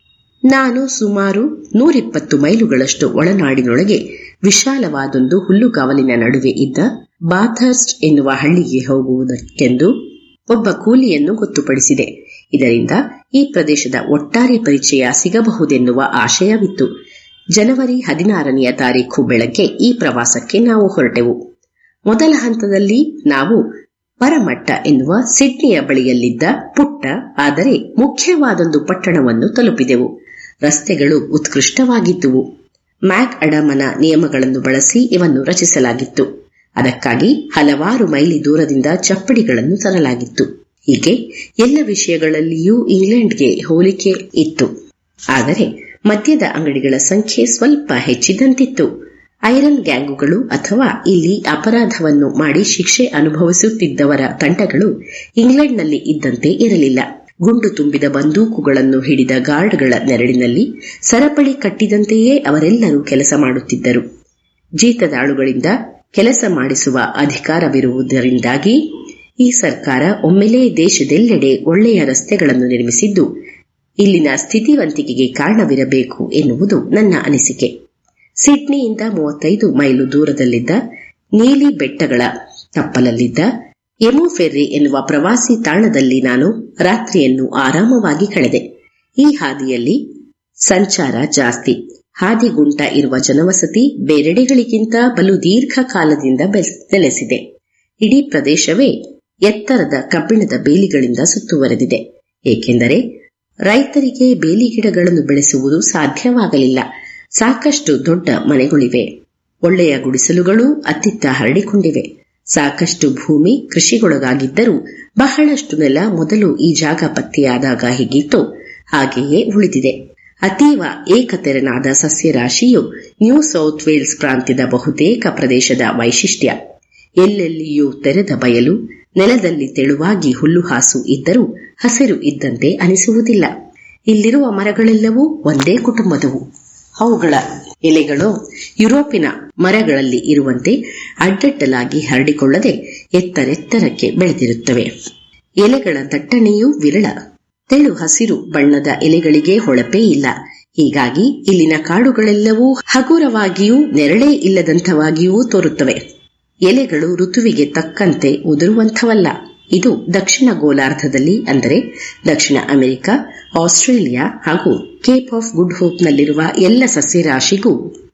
ನಾನು ಸುಮಾರು ನೂರಿಪ್ಪತ್ತು ಮೈಲುಗಳಷ್ಟು ಒಳನಾಡಿನೊಳಗೆ ವಿಶಾಲವಾದೊಂದು ಹುಲ್ಲುಗಾವಲಿನ ನಡುವೆ ಇದ್ದ ಬಾಥರ್ಸ್ಟ್ ಎನ್ನುವ ಹಳ್ಳಿಗೆ ಹೋಗುವುದಕ್ಕೆಂದು ಒಬ್ಬ ಕೂಲಿಯನ್ನು ಗೊತ್ತುಪಡಿಸಿದೆ ಇದರಿಂದ ಈ ಪ್ರದೇಶದ ಒಟ್ಟಾರೆ ಪರಿಚಯ ಸಿಗಬಹುದೆನ್ನುವ ಆಶಯವಿತ್ತು ಜನವರಿ ಹದಿನಾರನೆಯ ತಾರೀಖು ಬೆಳಗ್ಗೆ ಈ ಪ್ರವಾಸಕ್ಕೆ ನಾವು ಹೊರಟೆವು ಮೊದಲ ಹಂತದಲ್ಲಿ ನಾವು ಪರಮಟ್ಟ ಎನ್ನುವ ಸಿಡ್ನಿಯ ಬಳಿಯಲ್ಲಿದ್ದ ಪುಟ್ಟ ಆದರೆ ಮುಖ್ಯವಾದೊಂದು ಪಟ್ಟಣವನ್ನು ತಲುಪಿದೆವು ರಸ್ತೆಗಳು ಉತ್ಕೃಷ್ಟವಾಗಿದ್ದುವು ಮ್ಯಾಕ್ ಅಡಮನ ನಿಯಮಗಳನ್ನು ಬಳಸಿ ಇವನ್ನು ರಚಿಸಲಾಗಿತ್ತು ಅದಕ್ಕಾಗಿ ಹಲವಾರು ಮೈಲಿ ದೂರದಿಂದ ಚಪ್ಪಡಿಗಳನ್ನು ತರಲಾಗಿತ್ತು ಹೀಗೆ ಎಲ್ಲ ವಿಷಯಗಳಲ್ಲಿಯೂ ಇಂಗ್ಲೆಂಡ್ಗೆ ಹೋಲಿಕೆ ಇತ್ತು ಆದರೆ ಮದ್ಯದ ಅಂಗಡಿಗಳ ಸಂಖ್ಯೆ ಸ್ವಲ್ಪ ಹೆಚ್ಚಿದಂತಿತ್ತು ಐರನ್ ಗ್ಯಾಂಗುಗಳು ಅಥವಾ ಇಲ್ಲಿ ಅಪರಾಧವನ್ನು ಮಾಡಿ ಶಿಕ್ಷೆ ಅನುಭವಿಸುತ್ತಿದ್ದವರ ತಂಡಗಳು ಇಂಗ್ಲೆಂಡ್ನಲ್ಲಿ ಇದ್ದಂತೆ ಇರಲಿಲ್ಲ ಗುಂಡು ತುಂಬಿದ ಬಂದೂಕುಗಳನ್ನು ಹಿಡಿದ ಗಾರ್ಡ್ಗಳ ನೆರಳಿನಲ್ಲಿ ಸರಪಳಿ ಕಟ್ಟಿದಂತೆಯೇ ಅವರೆಲ್ಲರೂ ಕೆಲಸ ಮಾಡುತ್ತಿದ್ದರು ಜೀತದಾಳುಗಳಿಂದ ಕೆಲಸ ಮಾಡಿಸುವ ಅಧಿಕಾರವಿರುವುದರಿಂದಾಗಿ ಈ ಸರ್ಕಾರ ಒಮ್ಮೆಲೇ ದೇಶದೆಲ್ಲೆಡೆ ಒಳ್ಳೆಯ ರಸ್ತೆಗಳನ್ನು ನಿರ್ಮಿಸಿದ್ದು ಇಲ್ಲಿನ ಸ್ಥಿತಿವಂತಿಕೆಗೆ ಕಾರಣವಿರಬೇಕು ಎನ್ನುವುದು ನನ್ನ ಅನಿಸಿಕೆ ಸಿಡ್ನಿಯಿಂದ ಮೂವತ್ತೈದು ಮೈಲು ದೂರದಲ್ಲಿದ್ದ ನೀಲಿ ಬೆಟ್ಟಗಳ ತಪ್ಪಲಲ್ಲಿದ್ದ ಎಮೋಫೆರ್ರಿ ಎನ್ನುವ ಪ್ರವಾಸಿ ತಾಣದಲ್ಲಿ ನಾನು ರಾತ್ರಿಯನ್ನು ಆರಾಮವಾಗಿ ಕಳೆದೆ ಈ ಹಾದಿಯಲ್ಲಿ ಸಂಚಾರ ಜಾಸ್ತಿ ಹಾದಿಗುಂಟ ಇರುವ ಜನವಸತಿ ಬೇರೆಡೆಗಳಿಗಿಂತ ಬಲು ದೀರ್ಘ ಕಾಲದಿಂದ ನೆಲೆಸಿದೆ ಇಡೀ ಪ್ರದೇಶವೇ ಎತ್ತರದ ಕಬ್ಬಿಣದ ಬೇಲಿಗಳಿಂದ ಸುತ್ತುವರೆದಿದೆ ಏಕೆಂದರೆ ರೈತರಿಗೆ ಬೇಲಿ ಗಿಡಗಳನ್ನು ಬೆಳೆಸುವುದು ಸಾಧ್ಯವಾಗಲಿಲ್ಲ ಸಾಕಷ್ಟು ದೊಡ್ಡ ಮನೆಗಳಿವೆ ಒಳ್ಳೆಯ ಗುಡಿಸಲುಗಳು ಅತ್ತಿತ್ತ ಹರಡಿಕೊಂಡಿವೆ ಸಾಕಷ್ಟು ಭೂಮಿ ಕೃಷಿಗೊಳಗಾಗಿದ್ದರೂ ಬಹಳಷ್ಟು ನೆಲ ಮೊದಲು ಈ ಜಾಗ ಪತ್ತೆಯಾದಾಗ ಹೀಗಿತ್ತು ಹಾಗೆಯೇ ಉಳಿದಿದೆ ಅತೀವ ಏಕತೆರನಾದ ಸಸ್ಯರಾಶಿಯು ನ್ಯೂ ಸೌತ್ ವೇಲ್ಸ್ ಪ್ರಾಂತ್ಯದ ಬಹುತೇಕ ಪ್ರದೇಶದ ವೈಶಿಷ್ಟ್ಯ ಎಲ್ಲೆಲ್ಲಿಯೂ ತೆರೆದ ಬಯಲು ನೆಲದಲ್ಲಿ ತೆಳುವಾಗಿ ಹುಲ್ಲುಹಾಸು ಇದ್ದರೂ ಹಸಿರು ಇದ್ದಂತೆ ಅನಿಸುವುದಿಲ್ಲ ಇಲ್ಲಿರುವ ಮರಗಳೆಲ್ಲವೂ ಒಂದೇ ಕುಟುಂಬದವು ಅವುಗಳ ಎಲೆಗಳು ಯುರೋಪಿನ ಮರಗಳಲ್ಲಿ ಇರುವಂತೆ ಅಡ್ಡಡ್ಡಲಾಗಿ ಹರಡಿಕೊಳ್ಳದೆ ಎತ್ತರೆತ್ತರಕ್ಕೆ ಬೆಳೆದಿರುತ್ತವೆ ಎಲೆಗಳ ದಟ್ಟಣೆಯೂ ವಿರಳ ತೆಳು ಹಸಿರು ಬಣ್ಣದ ಎಲೆಗಳಿಗೆ ಹೊಳಪೇ ಇಲ್ಲ ಹೀಗಾಗಿ ಇಲ್ಲಿನ ಕಾಡುಗಳೆಲ್ಲವೂ ಹಗುರವಾಗಿಯೂ ನೆರಳೇ ಇಲ್ಲದಂಥವಾಗಿಯೂ ತೋರುತ್ತವೆ ಎಲೆಗಳು ಋತುವಿಗೆ ತಕ್ಕಂತೆ ಉದುರುವಂಥವಲ್ಲ ಇದು ದಕ್ಷಿಣ ಗೋಲಾರ್ಧದಲ್ಲಿ ಅಂದರೆ ದಕ್ಷಿಣ ಅಮೆರಿಕ ಆಸ್ಟ್ರೇಲಿಯಾ ಹಾಗೂ ಕೇಪ್ ಆಫ್ ಗುಡ್ ಹೋಪ್ನಲ್ಲಿರುವ ಎಲ್ಲ ಸಸ್ಯರಾಶಿಗೂ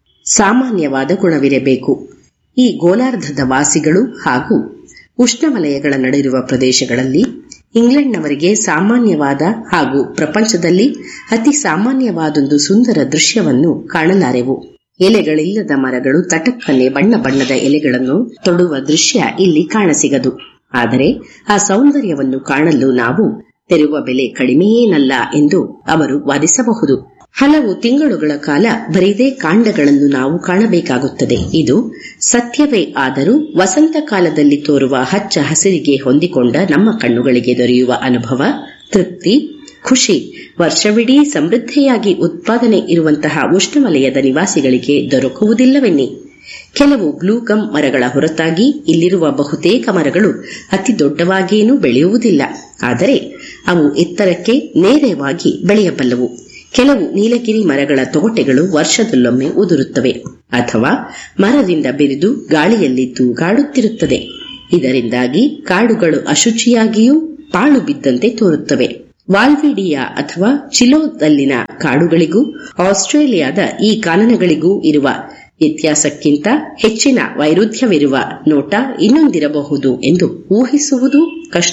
ಸಾಮಾನ್ಯವಾದ ಗುಣವಿರಬೇಕು ಈ ಗೋಲಾರ್ಧದ ವಾಸಿಗಳು ಹಾಗೂ ಉಷ್ಣವಲಯಗಳ ನಡಿರುವ ಪ್ರದೇಶಗಳಲ್ಲಿ ಇಂಗ್ಲೆಂಡ್ನವರಿಗೆ ಸಾಮಾನ್ಯವಾದ ಹಾಗೂ ಪ್ರಪಂಚದಲ್ಲಿ ಅತಿ ಸಾಮಾನ್ಯವಾದೊಂದು ಸುಂದರ ದೃಶ್ಯವನ್ನು ಕಾಣಲಾರೆವು ಎಲೆಗಳಿಲ್ಲದ ಮರಗಳು ತಟಕ್ಕನೆ ಬಣ್ಣ ಬಣ್ಣದ ಎಲೆಗಳನ್ನು ತೊಡುವ ದೃಶ್ಯ ಇಲ್ಲಿ ಕಾಣಸಿಗದು ಆದರೆ ಆ ಸೌಂದರ್ಯವನ್ನು ಕಾಣಲು ನಾವು ತೆರುವ ಬೆಲೆ ಕಡಿಮೆಯೇನಲ್ಲ ಎಂದು ಅವರು ವಾದಿಸಬಹುದು ಹಲವು ತಿಂಗಳುಗಳ ಕಾಲ ಬರಿದೇ ಕಾಂಡಗಳನ್ನು ನಾವು ಕಾಣಬೇಕಾಗುತ್ತದೆ ಇದು ಸತ್ಯವೇ ಆದರೂ ವಸಂತ ಕಾಲದಲ್ಲಿ ತೋರುವ ಹಚ್ಚ ಹಸಿರಿಗೆ ಹೊಂದಿಕೊಂಡ ನಮ್ಮ ಕಣ್ಣುಗಳಿಗೆ ದೊರೆಯುವ ಅನುಭವ ತೃಪ್ತಿ ಖುಷಿ ವರ್ಷವಿಡೀ ಸಮೃದ್ಧಿಯಾಗಿ ಉತ್ಪಾದನೆ ಇರುವಂತಹ ಉಷ್ಣವಲಯದ ನಿವಾಸಿಗಳಿಗೆ ದೊರಕುವುದಿಲ್ಲವೆನ್ನಿ ಕೆಲವು ಬ್ಲೂಗಮ್ ಮರಗಳ ಹೊರತಾಗಿ ಇಲ್ಲಿರುವ ಬಹುತೇಕ ಮರಗಳು ಅತಿ ದೊಡ್ಡವಾಗೇನೂ ಬೆಳೆಯುವುದಿಲ್ಲ ಆದರೆ ಅವು ಎತ್ತರಕ್ಕೆ ನೇರವಾಗಿ ಬೆಳೆಯಬಲ್ಲವು ಕೆಲವು ನೀಲಗಿರಿ ಮರಗಳ ತೊಗಟೆಗಳು ವರ್ಷದಲ್ಲೊಮ್ಮೆ ಉದುರುತ್ತವೆ ಅಥವಾ ಮರದಿಂದ ಬೆರೆದು ಗಾಳಿಯಲ್ಲಿ ತೂಗಾಡುತ್ತಿರುತ್ತದೆ ಇದರಿಂದಾಗಿ ಕಾಡುಗಳು ಅಶುಚಿಯಾಗಿಯೂ ಪಾಳು ಬಿದ್ದಂತೆ ತೋರುತ್ತವೆ ವಾಲ್ವಿಡಿಯಾ ಅಥವಾ ಚಿಲೋದಲ್ಲಿನ ಕಾಡುಗಳಿಗೂ ಆಸ್ಟ್ರೇಲಿಯಾದ ಈ ಕಾನನಗಳಿಗೂ ಇರುವ ವ್ಯತ್ಯಾಸಕ್ಕಿಂತ ಹೆಚ್ಚಿನ ವೈರುಧ್ಯವಿರುವ ನೋಟ ಇನ್ನೊಂದಿರಬಹುದು ಎಂದು ಊಹಿಸುವುದು ಕಷ್ಟ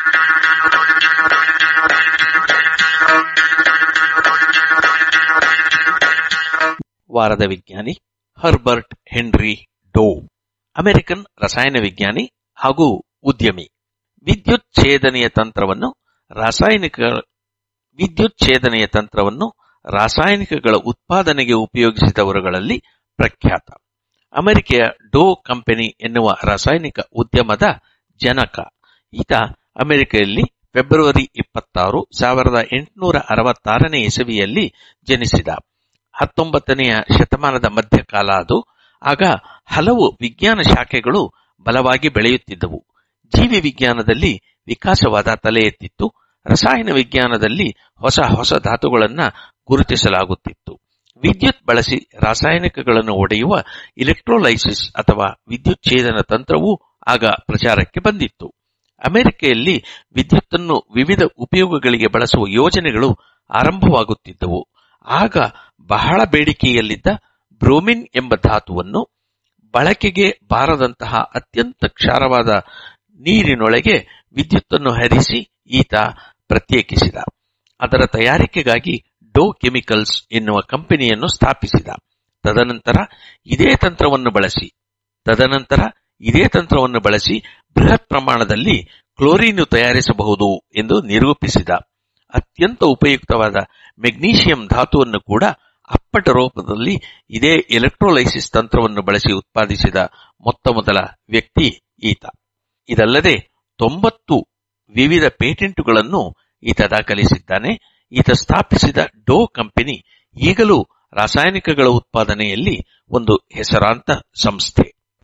ವಾರದ ವಿಜ್ಞಾನಿ ಹರ್ಬರ್ಟ್ ಹೆನ್ರಿ ಡೋ ಅಮೆರಿಕನ್ ರಸಾಯನ ವಿಜ್ಞಾನಿ ಹಾಗೂ ಉದ್ಯಮಿ ವಿದ್ಯುತ್ ಛೇದನೆಯ ತಂತ್ರವನ್ನು ರಾಸಾಯನಿಕ ವಿದ್ಯುತ್ ಛೇದನೆಯ ತಂತ್ರವನ್ನು ರಾಸಾಯನಿಕಗಳ ಉತ್ಪಾದನೆಗೆ ಉಪಯೋಗಿಸಿದವರುಗಳಲ್ಲಿ ಪ್ರಖ್ಯಾತ ಅಮೆರಿಕೆಯ ಡೋ ಕಂಪನಿ ಎನ್ನುವ ರಾಸಾಯನಿಕ ಉದ್ಯಮದ ಜನಕ ಈತ ಅಮೆರಿಕೆಯಲ್ಲಿ ಫೆಬ್ರವರಿ ಇಪ್ಪತ್ತಾರು ಸಾವಿರದ ಎಂಟುನೂರ ಅರವತ್ತಾರನೇ ಇಸವಿಯಲ್ಲಿ ಜನಿಸಿದ ಹತ್ತೊಂಬತ್ತನೆಯ ಶತಮಾನದ ಮಧ್ಯಕಾಲ ಅದು ಆಗ ಹಲವು ವಿಜ್ಞಾನ ಶಾಖೆಗಳು ಬಲವಾಗಿ ಬೆಳೆಯುತ್ತಿದ್ದವು ಜೀವಿ ವಿಜ್ಞಾನದಲ್ಲಿ ವಿಕಾಸವಾದ ತಲೆ ಎತ್ತಿತ್ತು ರಸಾಯನ ವಿಜ್ಞಾನದಲ್ಲಿ ಹೊಸ ಹೊಸ ಧಾತುಗಳನ್ನ ಗುರುತಿಸಲಾಗುತ್ತಿತ್ತು ವಿದ್ಯುತ್ ಬಳಸಿ ರಾಸಾಯನಿಕಗಳನ್ನು ಒಡೆಯುವ ಇಲೆಕ್ಟ್ರೋಲೈಸಿಸ್ ಅಥವಾ ವಿದ್ಯುತ್ ಛೇದನ ತಂತ್ರವೂ ಆಗ ಪ್ರಚಾರಕ್ಕೆ ಬಂದಿತ್ತು ಅಮೆರಿಕೆಯಲ್ಲಿ ವಿದ್ಯುತ್ತನ್ನು ವಿವಿಧ ಉಪಯೋಗಗಳಿಗೆ ಬಳಸುವ ಯೋಜನೆಗಳು ಆರಂಭವಾಗುತ್ತಿದ್ದವು ಆಗ ಬಹಳ ಬೇಡಿಕೆಯಲ್ಲಿದ್ದ ಬ್ರೋಮಿನ್ ಎಂಬ ಧಾತುವನ್ನು ಬಳಕೆಗೆ ಬಾರದಂತಹ ಅತ್ಯಂತ ಕ್ಷಾರವಾದ ನೀರಿನೊಳಗೆ ವಿದ್ಯುತ್ತನ್ನು ಹರಿಸಿ ಈತ ಪ್ರತ್ಯೇಕಿಸಿದ ಅದರ ತಯಾರಿಕೆಗಾಗಿ ಡೋ ಕೆಮಿಕಲ್ಸ್ ಎನ್ನುವ ಕಂಪನಿಯನ್ನು ಸ್ಥಾಪಿಸಿದ ತದನಂತರ ಇದೇ ತಂತ್ರವನ್ನು ಬಳಸಿ ತದನಂತರ ಇದೇ ತಂತ್ರವನ್ನು ಬಳಸಿ ಬೃಹತ್ ಪ್ರಮಾಣದಲ್ಲಿ ಕ್ಲೋರಿನ್ ತಯಾರಿಸಬಹುದು ಎಂದು ನಿರೂಪಿಸಿದ ಅತ್ಯಂತ ಉಪಯುಕ್ತವಾದ ಮೆಗ್ನೀಷಿಯಂ ಧಾತುವನ್ನು ಕೂಡ ಅಪ್ಪಟ ರೂಪದಲ್ಲಿ ಇದೇ ಎಲೆಕ್ಟ್ರೋಲೈಸಿಸ್ ತಂತ್ರವನ್ನು ಬಳಸಿ ಉತ್ಪಾದಿಸಿದ ಮೊತ್ತ ಮೊದಲ ವ್ಯಕ್ತಿ ಈತ ಇದಲ್ಲದೆ ತೊಂಬತ್ತು ವಿವಿಧ ಪೇಟೆಂಟುಗಳನ್ನು ಈತ ದಾಖಲಿಸಿದ್ದಾನೆ ಈತ ಸ್ಥಾಪಿಸಿದ ಡೋ ಕಂಪನಿ ಈಗಲೂ ರಾಸಾಯನಿಕಗಳ ಉತ್ಪಾದನೆಯಲ್ಲಿ ಒಂದು ಹೆಸರಾಂತ ಸಂಸ್ಥೆ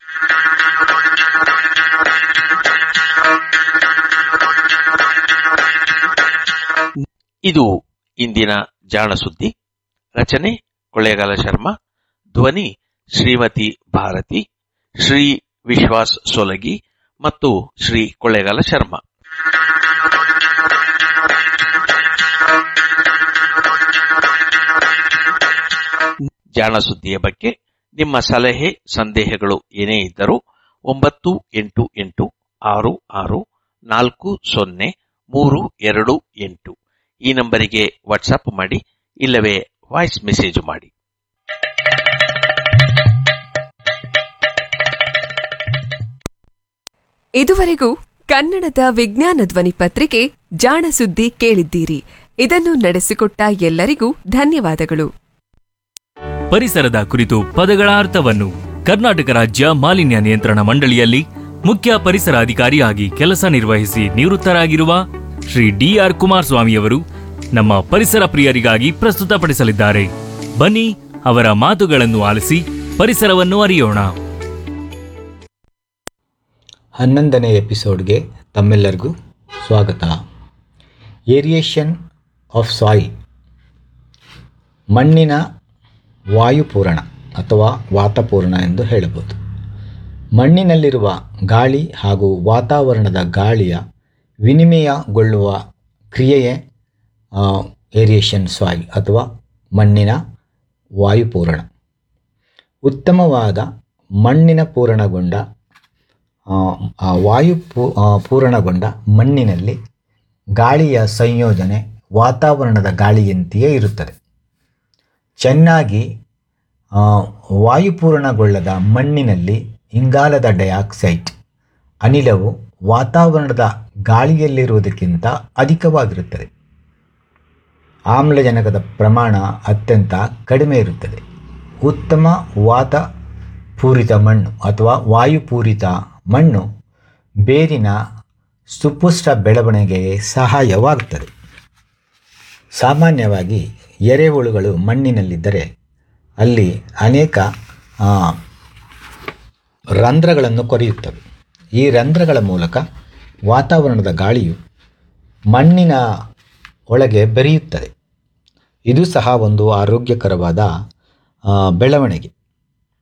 ಇದು ಇಂದಿನ ಜಾಣ ಸುದ್ದಿ ರಚನೆ ಕೊಳ್ಳೇಗಾಲ ಶರ್ಮಾ ಧ್ವನಿ ಶ್ರೀಮತಿ ಭಾರತಿ ಶ್ರೀ ವಿಶ್ವಾಸ್ ಸೊಲಗಿ ಮತ್ತು ಶ್ರೀ ಕೊಳ್ಳೇಗಾಲ ಶರ್ಮಾ ಜಾಣ ಸುದ್ದಿಯ ಬಗ್ಗೆ ನಿಮ್ಮ ಸಲಹೆ ಸಂದೇಹಗಳು ಏನೇ ಇದ್ದರೂ ಒಂಬತ್ತು ಎಂಟು ಎಂಟು ಆರು ಆರು ನಾಲ್ಕು ಸೊನ್ನೆ ಮೂರು ಎರಡು ಎಂಟು ಈ ನಂಬರಿಗೆ ವಾಟ್ಸಪ್ ಮಾಡಿ ಇಲ್ಲವೇ ವಾಯ್ಸ್ ಮೆಸೇಜ್ ಮಾಡಿ ಇದುವರೆಗೂ ಕನ್ನಡದ ವಿಜ್ಞಾನ ಧ್ವನಿ ಪತ್ರಿಕೆ ಜಾಣ ಸುದ್ದಿ ಕೇಳಿದ್ದೀರಿ ಇದನ್ನು ನಡೆಸಿಕೊಟ್ಟ ಎಲ್ಲರಿಗೂ ಧನ್ಯವಾದಗಳು ಪರಿಸರದ ಕುರಿತು ಪದಗಳ ಅರ್ಥವನ್ನು ಕರ್ನಾಟಕ ರಾಜ್ಯ ಮಾಲಿನ್ಯ ನಿಯಂತ್ರಣ ಮಂಡಳಿಯಲ್ಲಿ ಮುಖ್ಯ ಪರಿಸರ ಅಧಿಕಾರಿಯಾಗಿ ಕೆಲಸ ನಿರ್ವಹಿಸಿ ನಿವೃತ್ತರಾಗಿರುವ ಶ್ರೀ ಡಿಆರ್ ಕುಮಾರಸ್ವಾಮಿಯವರು ನಮ್ಮ ಪರಿಸರ ಪ್ರಿಯರಿಗಾಗಿ ಪ್ರಸ್ತುತಪಡಿಸಲಿದ್ದಾರೆ ಬನ್ನಿ ಅವರ ಮಾತುಗಳನ್ನು ಆಲಿಸಿ ಪರಿಸರವನ್ನು ಅರಿಯೋಣ ಹನ್ನೊಂದನೇ ಎಪಿಸೋಡ್ಗೆ ತಮ್ಮೆಲ್ಲರಿಗೂ ಸ್ವಾಗತ ಏರಿಯೇಷನ್ ಆಫ್ ಸಾಯಿಲ್ ಮಣ್ಣಿನ ವಾಯುಪೂರಣ ಅಥವಾ ವಾತಾಪೂರಣ ಎಂದು ಹೇಳಬಹುದು ಮಣ್ಣಿನಲ್ಲಿರುವ ಗಾಳಿ ಹಾಗೂ ವಾತಾವರಣದ ಗಾಳಿಯ ವಿನಿಮಯಗೊಳ್ಳುವ ಕ್ರಿಯೆಯೇ ಏರಿಯೇಷನ್ ಸಾಯಿಲ್ ಅಥವಾ ಮಣ್ಣಿನ ವಾಯುಪೂರಣ ಉತ್ತಮವಾದ ಮಣ್ಣಿನ ಪೂರಣಗೊಂಡ ಆ, ಆ ವಾಯು ಪೂ ಆ, ಪೂರಣಗೊಂಡ ಮಣ್ಣಿನಲ್ಲಿ ಗಾಳಿಯ ಸಂಯೋಜನೆ ವಾತಾವರಣದ ಗಾಳಿಯಂತೆಯೇ ಇರುತ್ತದೆ ಚೆನ್ನಾಗಿ ಆ, ವಾಯುಪೂರಣಗೊಳ್ಳದ ಮಣ್ಣಿನಲ್ಲಿ ಇಂಗಾಲದ ಡೈಆಕ್ಸೈಡ್ ಅನಿಲವು ವಾತಾವರಣದ ಗಾಳಿಯಲ್ಲಿರುವುದಕ್ಕಿಂತ ಅಧಿಕವಾಗಿರುತ್ತದೆ ಆಮ್ಲಜನಕದ ಪ್ರಮಾಣ ಅತ್ಯಂತ ಕಡಿಮೆ ಇರುತ್ತದೆ ಉತ್ತಮ ವಾತ ಪೂರಿತ ಮಣ್ಣು ಅಥವಾ ವಾಯುಪೂರಿತ ಮಣ್ಣು ಬೇರಿನ ಸುಪುಷ್ಟ ಬೆಳವಣಿಗೆಗೆ ಸಹಾಯವಾಗುತ್ತದೆ ಸಾಮಾನ್ಯವಾಗಿ ಎರೆಹುಳುಗಳು ಮಣ್ಣಿನಲ್ಲಿದ್ದರೆ ಅಲ್ಲಿ ಅನೇಕ ಆ, ರಂಧ್ರಗಳನ್ನು ಕೊರೆಯುತ್ತವೆ ಈ ರಂಧ್ರಗಳ ಮೂಲಕ ವಾತಾವರಣದ ಗಾಳಿಯು ಮಣ್ಣಿನ ಒಳಗೆ ಬೆರೆಯುತ್ತದೆ ಇದು ಸಹ ಒಂದು ಆರೋಗ್ಯಕರವಾದ ಆ, ಬೆಳವಣಿಗೆ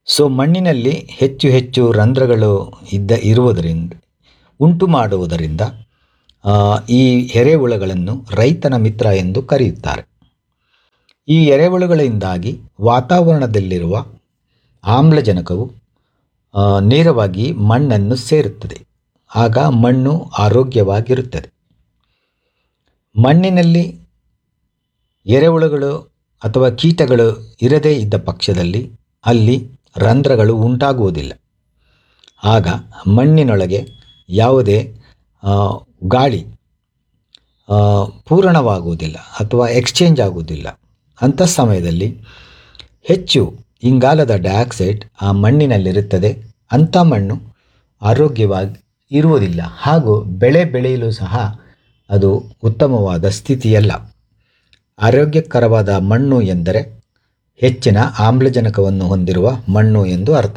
ಸೊ ಮಣ್ಣಿನಲ್ಲಿ ಹೆಚ್ಚು ಹೆಚ್ಚು ರಂಧ್ರಗಳು ಇದ್ದ ಇರುವುದರಿಂದ ಉಂಟು ಮಾಡುವುದರಿಂದ ಆ, ಈ ಎರೆಹುಳುಗಳನ್ನು ರೈತನ ಮಿತ್ರ ಎಂದು ಕರೆಯುತ್ತಾರೆ ಈ ಎರೆಹುಳುಗಳಿಂದಾಗಿ ವಾತಾವರಣದಲ್ಲಿರುವ ಆಮ್ಲಜನಕವು ಆ, ನೇರವಾಗಿ ಮಣ್ಣನ್ನು ಸೇರುತ್ತದೆ ಆಗ ಮಣ್ಣು ಆರೋಗ್ಯವಾಗಿರುತ್ತದೆ ಮಣ್ಣಿನಲ್ಲಿ ಎರೆಹುಳುಗಳು ಅಥವಾ ಕೀಟಗಳು ಇರದೇ ಇದ್ದ ಪಕ್ಷದಲ್ಲಿ ಅಲ್ಲಿ ರಂಧ್ರಗಳು ಉಂಟಾಗುವುದಿಲ್ಲ ಆಗ ಮಣ್ಣಿನೊಳಗೆ ಯಾವುದೇ ಆ, ಗಾಳಿ ಆ, ಪೂರಣವಾಗುವುದಿಲ್ಲ ಅಥವಾ ಎಕ್ಸ್ಚೇಂಜ್ ಆಗುವುದಿಲ್ಲ ಅಂಥ ಸಮಯದಲ್ಲಿ ಹೆಚ್ಚು ಇಂಗಾಲದ ಡೈಆಕ್ಸೈಡ್ ಆ ಮಣ್ಣಿನಲ್ಲಿರುತ್ತದೆ ಅಂಥ ಮಣ್ಣು ಆರೋಗ್ಯವಾಗಿ ಇರುವುದಿಲ್ಲ ಹಾಗೂ ಬೆಳೆ ಬೆಳೆಯಲು ಸಹ ಅದು ಉತ್ತಮವಾದ ಸ್ಥಿತಿಯಲ್ಲ ಆರೋಗ್ಯಕರವಾದ ಮಣ್ಣು ಎಂದರೆ ಹೆಚ್ಚಿನ ಆಮ್ಲಜನಕವನ್ನು ಹೊಂದಿರುವ ಮಣ್ಣು ಎಂದು ಅರ್ಥ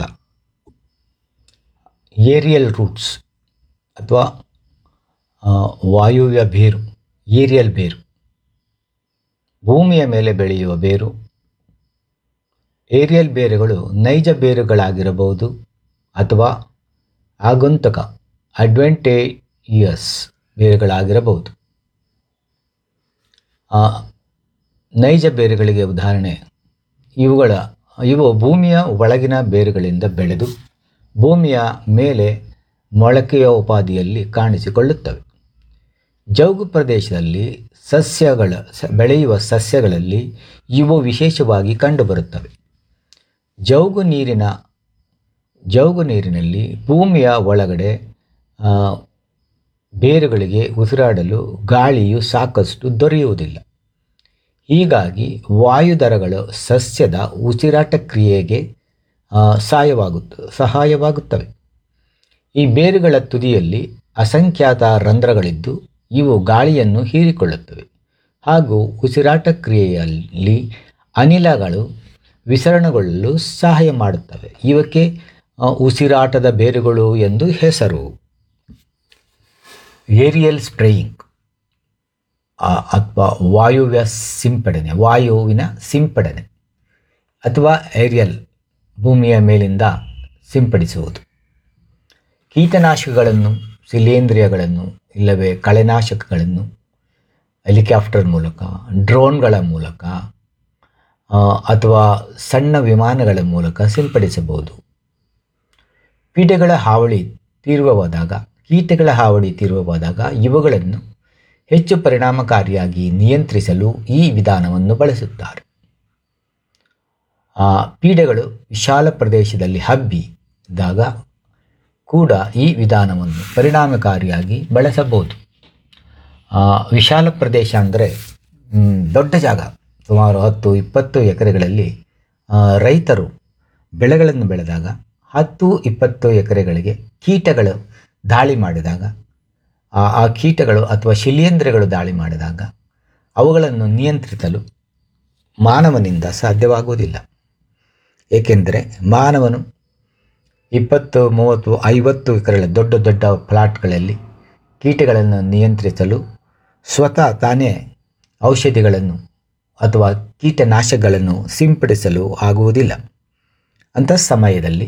ಏರಿಯಲ್ ರೂಟ್ಸ್ ಅಥವಾ ಆ, ವಾಯುವ್ಯ ಬೇರು ಏರಿಯಲ್ ಬೇರು ಭೂಮಿಯ ಮೇಲೆ ಬೆಳೆಯುವ ಬೇರು ಏರಿಯಲ್ ಬೇರುಗಳು ನೈಜ ಬೇರುಗಳಾಗಿರಬಹುದು ಅಥವಾ ಆಗಂತುಕ ಅಡ್ವೆಂಟೇಜಿಯಸ್ ಬೇರುಗಳಾಗಿರಬಹುದು ಆ, ನೈಜ ಬೇರುಗಳಿಗೆ ಉದಾಹರಣೆ ಇವುಗಳ ಇವು ಭೂಮಿಯ ಒಳಗಿನ ಬೇರುಗಳಿಂದ ಬೆಳೆದು ಭೂಮಿಯ ಮೇಲೆ ಮೊಳಕೆಯ ಉಪಾಧಿಯಲ್ಲಿ ಕಾಣಿಸಿಕೊಳ್ಳುತ್ತವೆ ಜೌಗು ಪ್ರದೇಶದಲ್ಲಿ ಸಸ್ಯಗಳ ಸ- ಬೆಳೆಯುವ ಸಸ್ಯಗಳಲ್ಲಿ ಇವು ವಿಶೇಷವಾಗಿ ಕಂಡುಬರುತ್ತವೆ ಜೌಗು ನೀರಿನ ಜೌಗು ನೀರಿನಲ್ಲಿ ಭೂಮಿಯ ಒಳಗಡೆ ಆ, ಬೇರುಗಳಿಗೆ ಉಸಿರಾಡಲು ಗಾಳಿಯು ಸಾಕಷ್ಟು ದೊರೆಯುವುದಿಲ್ಲ ಹೀಗಾಗಿ ವಾಯುದರಗಳು ಸಸ್ಯದ ಉಸಿರಾಟ ಕ್ರಿಯೆಗೆ ಆ, ಸಹಾಯವಾಗುತ್ತ ಸಹಾಯವಾಗುತ್ತವೆ ಈ ಬೇರುಗಳ ತುದಿಯಲ್ಲಿ ಅಸಂಖ್ಯಾತ ರಂಧ್ರಗಳಿದ್ದು ಇವು ಗಾಳಿಯನ್ನು ಹೀರಿಕೊಳ್ಳುತ್ತವೆ ಹಾಗೂ ಉಸಿರಾಟ ಕ್ರಿಯೆಯಲ್ಲಿ ಅನಿಲಗಳು ವಿಸರಣಗೊಳ್ಳಲು ಸಹಾಯ ಮಾಡುತ್ತವೆ ಇವಕ್ಕೆ ಆ, ಉಸಿರಾಟದ ಬೇರುಗಳು ಎಂದು ಹೆಸರು ಏರಿಯಲ್ ಸ್ಪ್ರೇಯಿಂಗ್ ಅಥವಾ ವಾಯುವ್ಯ ಸಿಂಪಡಣೆ ವಾಯುವಿನ ಸಿಂಪಡಣೆ ಅಥವಾ ಏರಿಯಲ್ ಭೂಮಿಯ ಮೇಲಿಂದ ಸಿಂಪಡಿಸುವುದು ಕೀಟನಾಶಕಗಳನ್ನು ಶಿಲೇಂದ್ರಿಯಗಳನ್ನು ಇಲ್ಲವೇ ಕಳೆನಾಶಕಗಳನ್ನು ಹೆಲಿಕಾಪ್ಟರ್ ಮೂಲಕ ಡ್ರೋನ್ಗಳ ಮೂಲಕ ಆ, ಅಥವಾ ಸಣ್ಣ ವಿಮಾನಗಳ ಮೂಲಕ ಸಿಂಪಡಿಸಬಹುದು ಕೀಟಗಳ ಹಾವಳಿ ತೀವ್ರವಾದಾಗ ಕೀಟಗಳ ಹಾವಳಿ ತೀವ್ರವಾದಾಗ ಇವುಗಳನ್ನು ಹೆಚ್ಚು ಪರಿಣಾಮಕಾರಿಯಾಗಿ ನಿಯಂತ್ರಿಸಲು ಈ ವಿಧಾನವನ್ನು ಬಳಸುತ್ತಾರೆ ಆ, ಪೀಡೆಗಳು ವಿಶಾಲ ಪ್ರದೇಶದಲ್ಲಿ ಹಬ್ಬಿದಾಗ ಕೂಡ ಈ ವಿಧಾನವನ್ನು ಪರಿಣಾಮಕಾರಿಯಾಗಿ ಬಳಸಬಹುದು ಆ, ವಿಶಾಲ ಪ್ರದೇಶ ಅಂದರೆ ಮ್, ದೊಡ್ಡ ಜಾಗ ಸುಮಾರು ಹತ್ತು ಇಪ್ಪತ್ತು ಎಕರೆಗಳಲ್ಲಿ ಆ, ರೈತರು ಬೆಳೆಗಳನ್ನು ಬೆಳೆದಾಗ ಹತ್ತು ಇಪ್ಪತ್ತು ಎಕರೆಗಳಿಗೆ ಕೀಟಗಳು ದಾಳಿ ಮಾಡಿದಾಗ ಆ ಆ ಕೀಟಗಳು ಅಥವಾ ಶಿಲೀಂಧ್ರಗಳು ದಾಳಿ ಮಾಡಿದಾಗ ಅವುಗಳನ್ನು ನಿಯಂತ್ರಿಸಲು ಮಾನವನಿಂದ ಸಾಧ್ಯವಾಗುವುದಿಲ್ಲ ಏಕೆಂದರೆ ಮಾನವನು ಇಪ್ಪತ್ತು ಮೂವತ್ತು ಐವತ್ತು ಎಕರೆಗಳ ದೊಡ್ಡ ದೊಡ್ಡ ಪ್ಲಾಟ್ಗಳಲ್ಲಿ ಕೀಟಗಳನ್ನು ನಿಯಂತ್ರಿಸಲು ಸ್ವತಃ ತಾನೇ ಔಷಧಿಗಳನ್ನು ಅಥವಾ ಕೀಟನಾಶಕಗಳನ್ನು ಸಿಂಪಡಿಸಲು ಆಗುವುದಿಲ್ಲ ಅಂಥ ಸಮಯದಲ್ಲಿ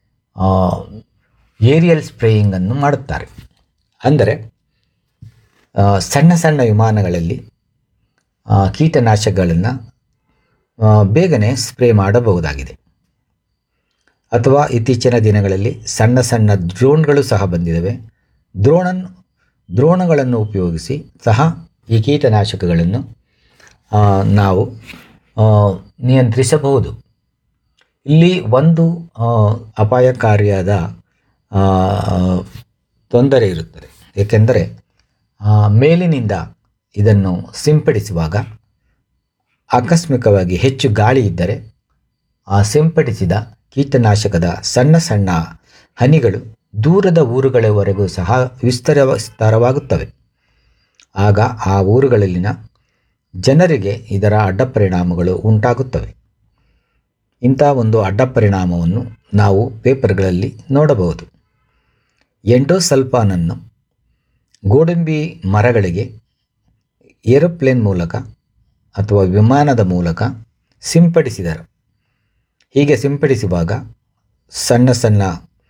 ಏರಿಯಲ್ ಸ್ಪ್ರೇಯಿಂಗನ್ನು ಮಾಡುತ್ತಾರೆ ಅಂದರೆ ಆ, ಸಣ್ಣ ಸಣ್ಣ ವಿಮಾನಗಳಲ್ಲಿ ಆ, ಕೀಟನಾಶಕಗಳನ್ನು ಆ, ಬೇಗನೆ ಸ್ಪ್ರೇ ಮಾಡಬಹುದಾಗಿದೆ ಅಥವಾ ಇತ್ತೀಚಿನ ದಿನಗಳಲ್ಲಿ ಸಣ್ಣ ಸಣ್ಣ ಡ್ರೋನ್ಗಳು ಸಹ ಬಂದಿದ್ದಾವೆ ದ್ರೋಣನ್ ದ್ರೋಣಗಳನ್ನು ಉಪಯೋಗಿಸಿ ಸಹ ಈ ಕೀಟನಾಶಕಗಳನ್ನು ಆ, ನಾವು ಆ, ನಿಯಂತ್ರಿಸಬಹುದು ಇಲ್ಲಿ ಒಂದು ಆ, ಅಪಾಯಕಾರಿಯಾದ ಆ, ತೊಂದರೆ ಇರುತ್ತದೆ ಏಕೆಂದರೆ ಆ, ಮೇಲಿನಿಂದ ಇದನ್ನು ಸಿಂಪಡಿಸುವಾಗ ಆಕಸ್ಮಿಕವಾಗಿ ಹೆಚ್ಚು ಗಾಳಿ ಇದ್ದರೆ ಆ ಸಿಂಪಡಿಸಿದ ಕೀಟನಾಶಕದ ಸಣ್ಣ ಸಣ್ಣ ಹನಿಗಳು ದೂರದ ಊರುಗಳವರೆಗೂ ಸಹ ವಿಸ್ತಾರ ವಿಸ್ತಾರವಾಗುತ್ತವೆ ಆಗ ಆ ಊರುಗಳಲ್ಲಿನ ಜನರಿಗೆ ಇದರ ಅಡ್ಡ ಪರಿಣಾಮಗಳು ಉಂಟಾಗುತ್ತವೆ ಇಂಥ ಒಂದು ಅಡ್ಡ ಪರಿಣಾಮವನ್ನು ನಾವು ಪೇಪರ್ಗಳಲ್ಲಿ ನೋಡಬಹುದು ಎಂಡೋಸಲ್ಫಾನನ್ನು ಗೋಡಂಬಿ ಮರಗಳಿಗೆ ಏರೋಪ್ಲೇನ್ ಮೂಲಕ ಅಥವಾ ವಿಮಾನದ ಮೂಲಕ ಸಿಂಪಡಿಸಿದರು ಹೀಗೆ ಸಿಂಪಡಿಸುವಾಗ ಸಣ್ಣ ಸಣ್ಣ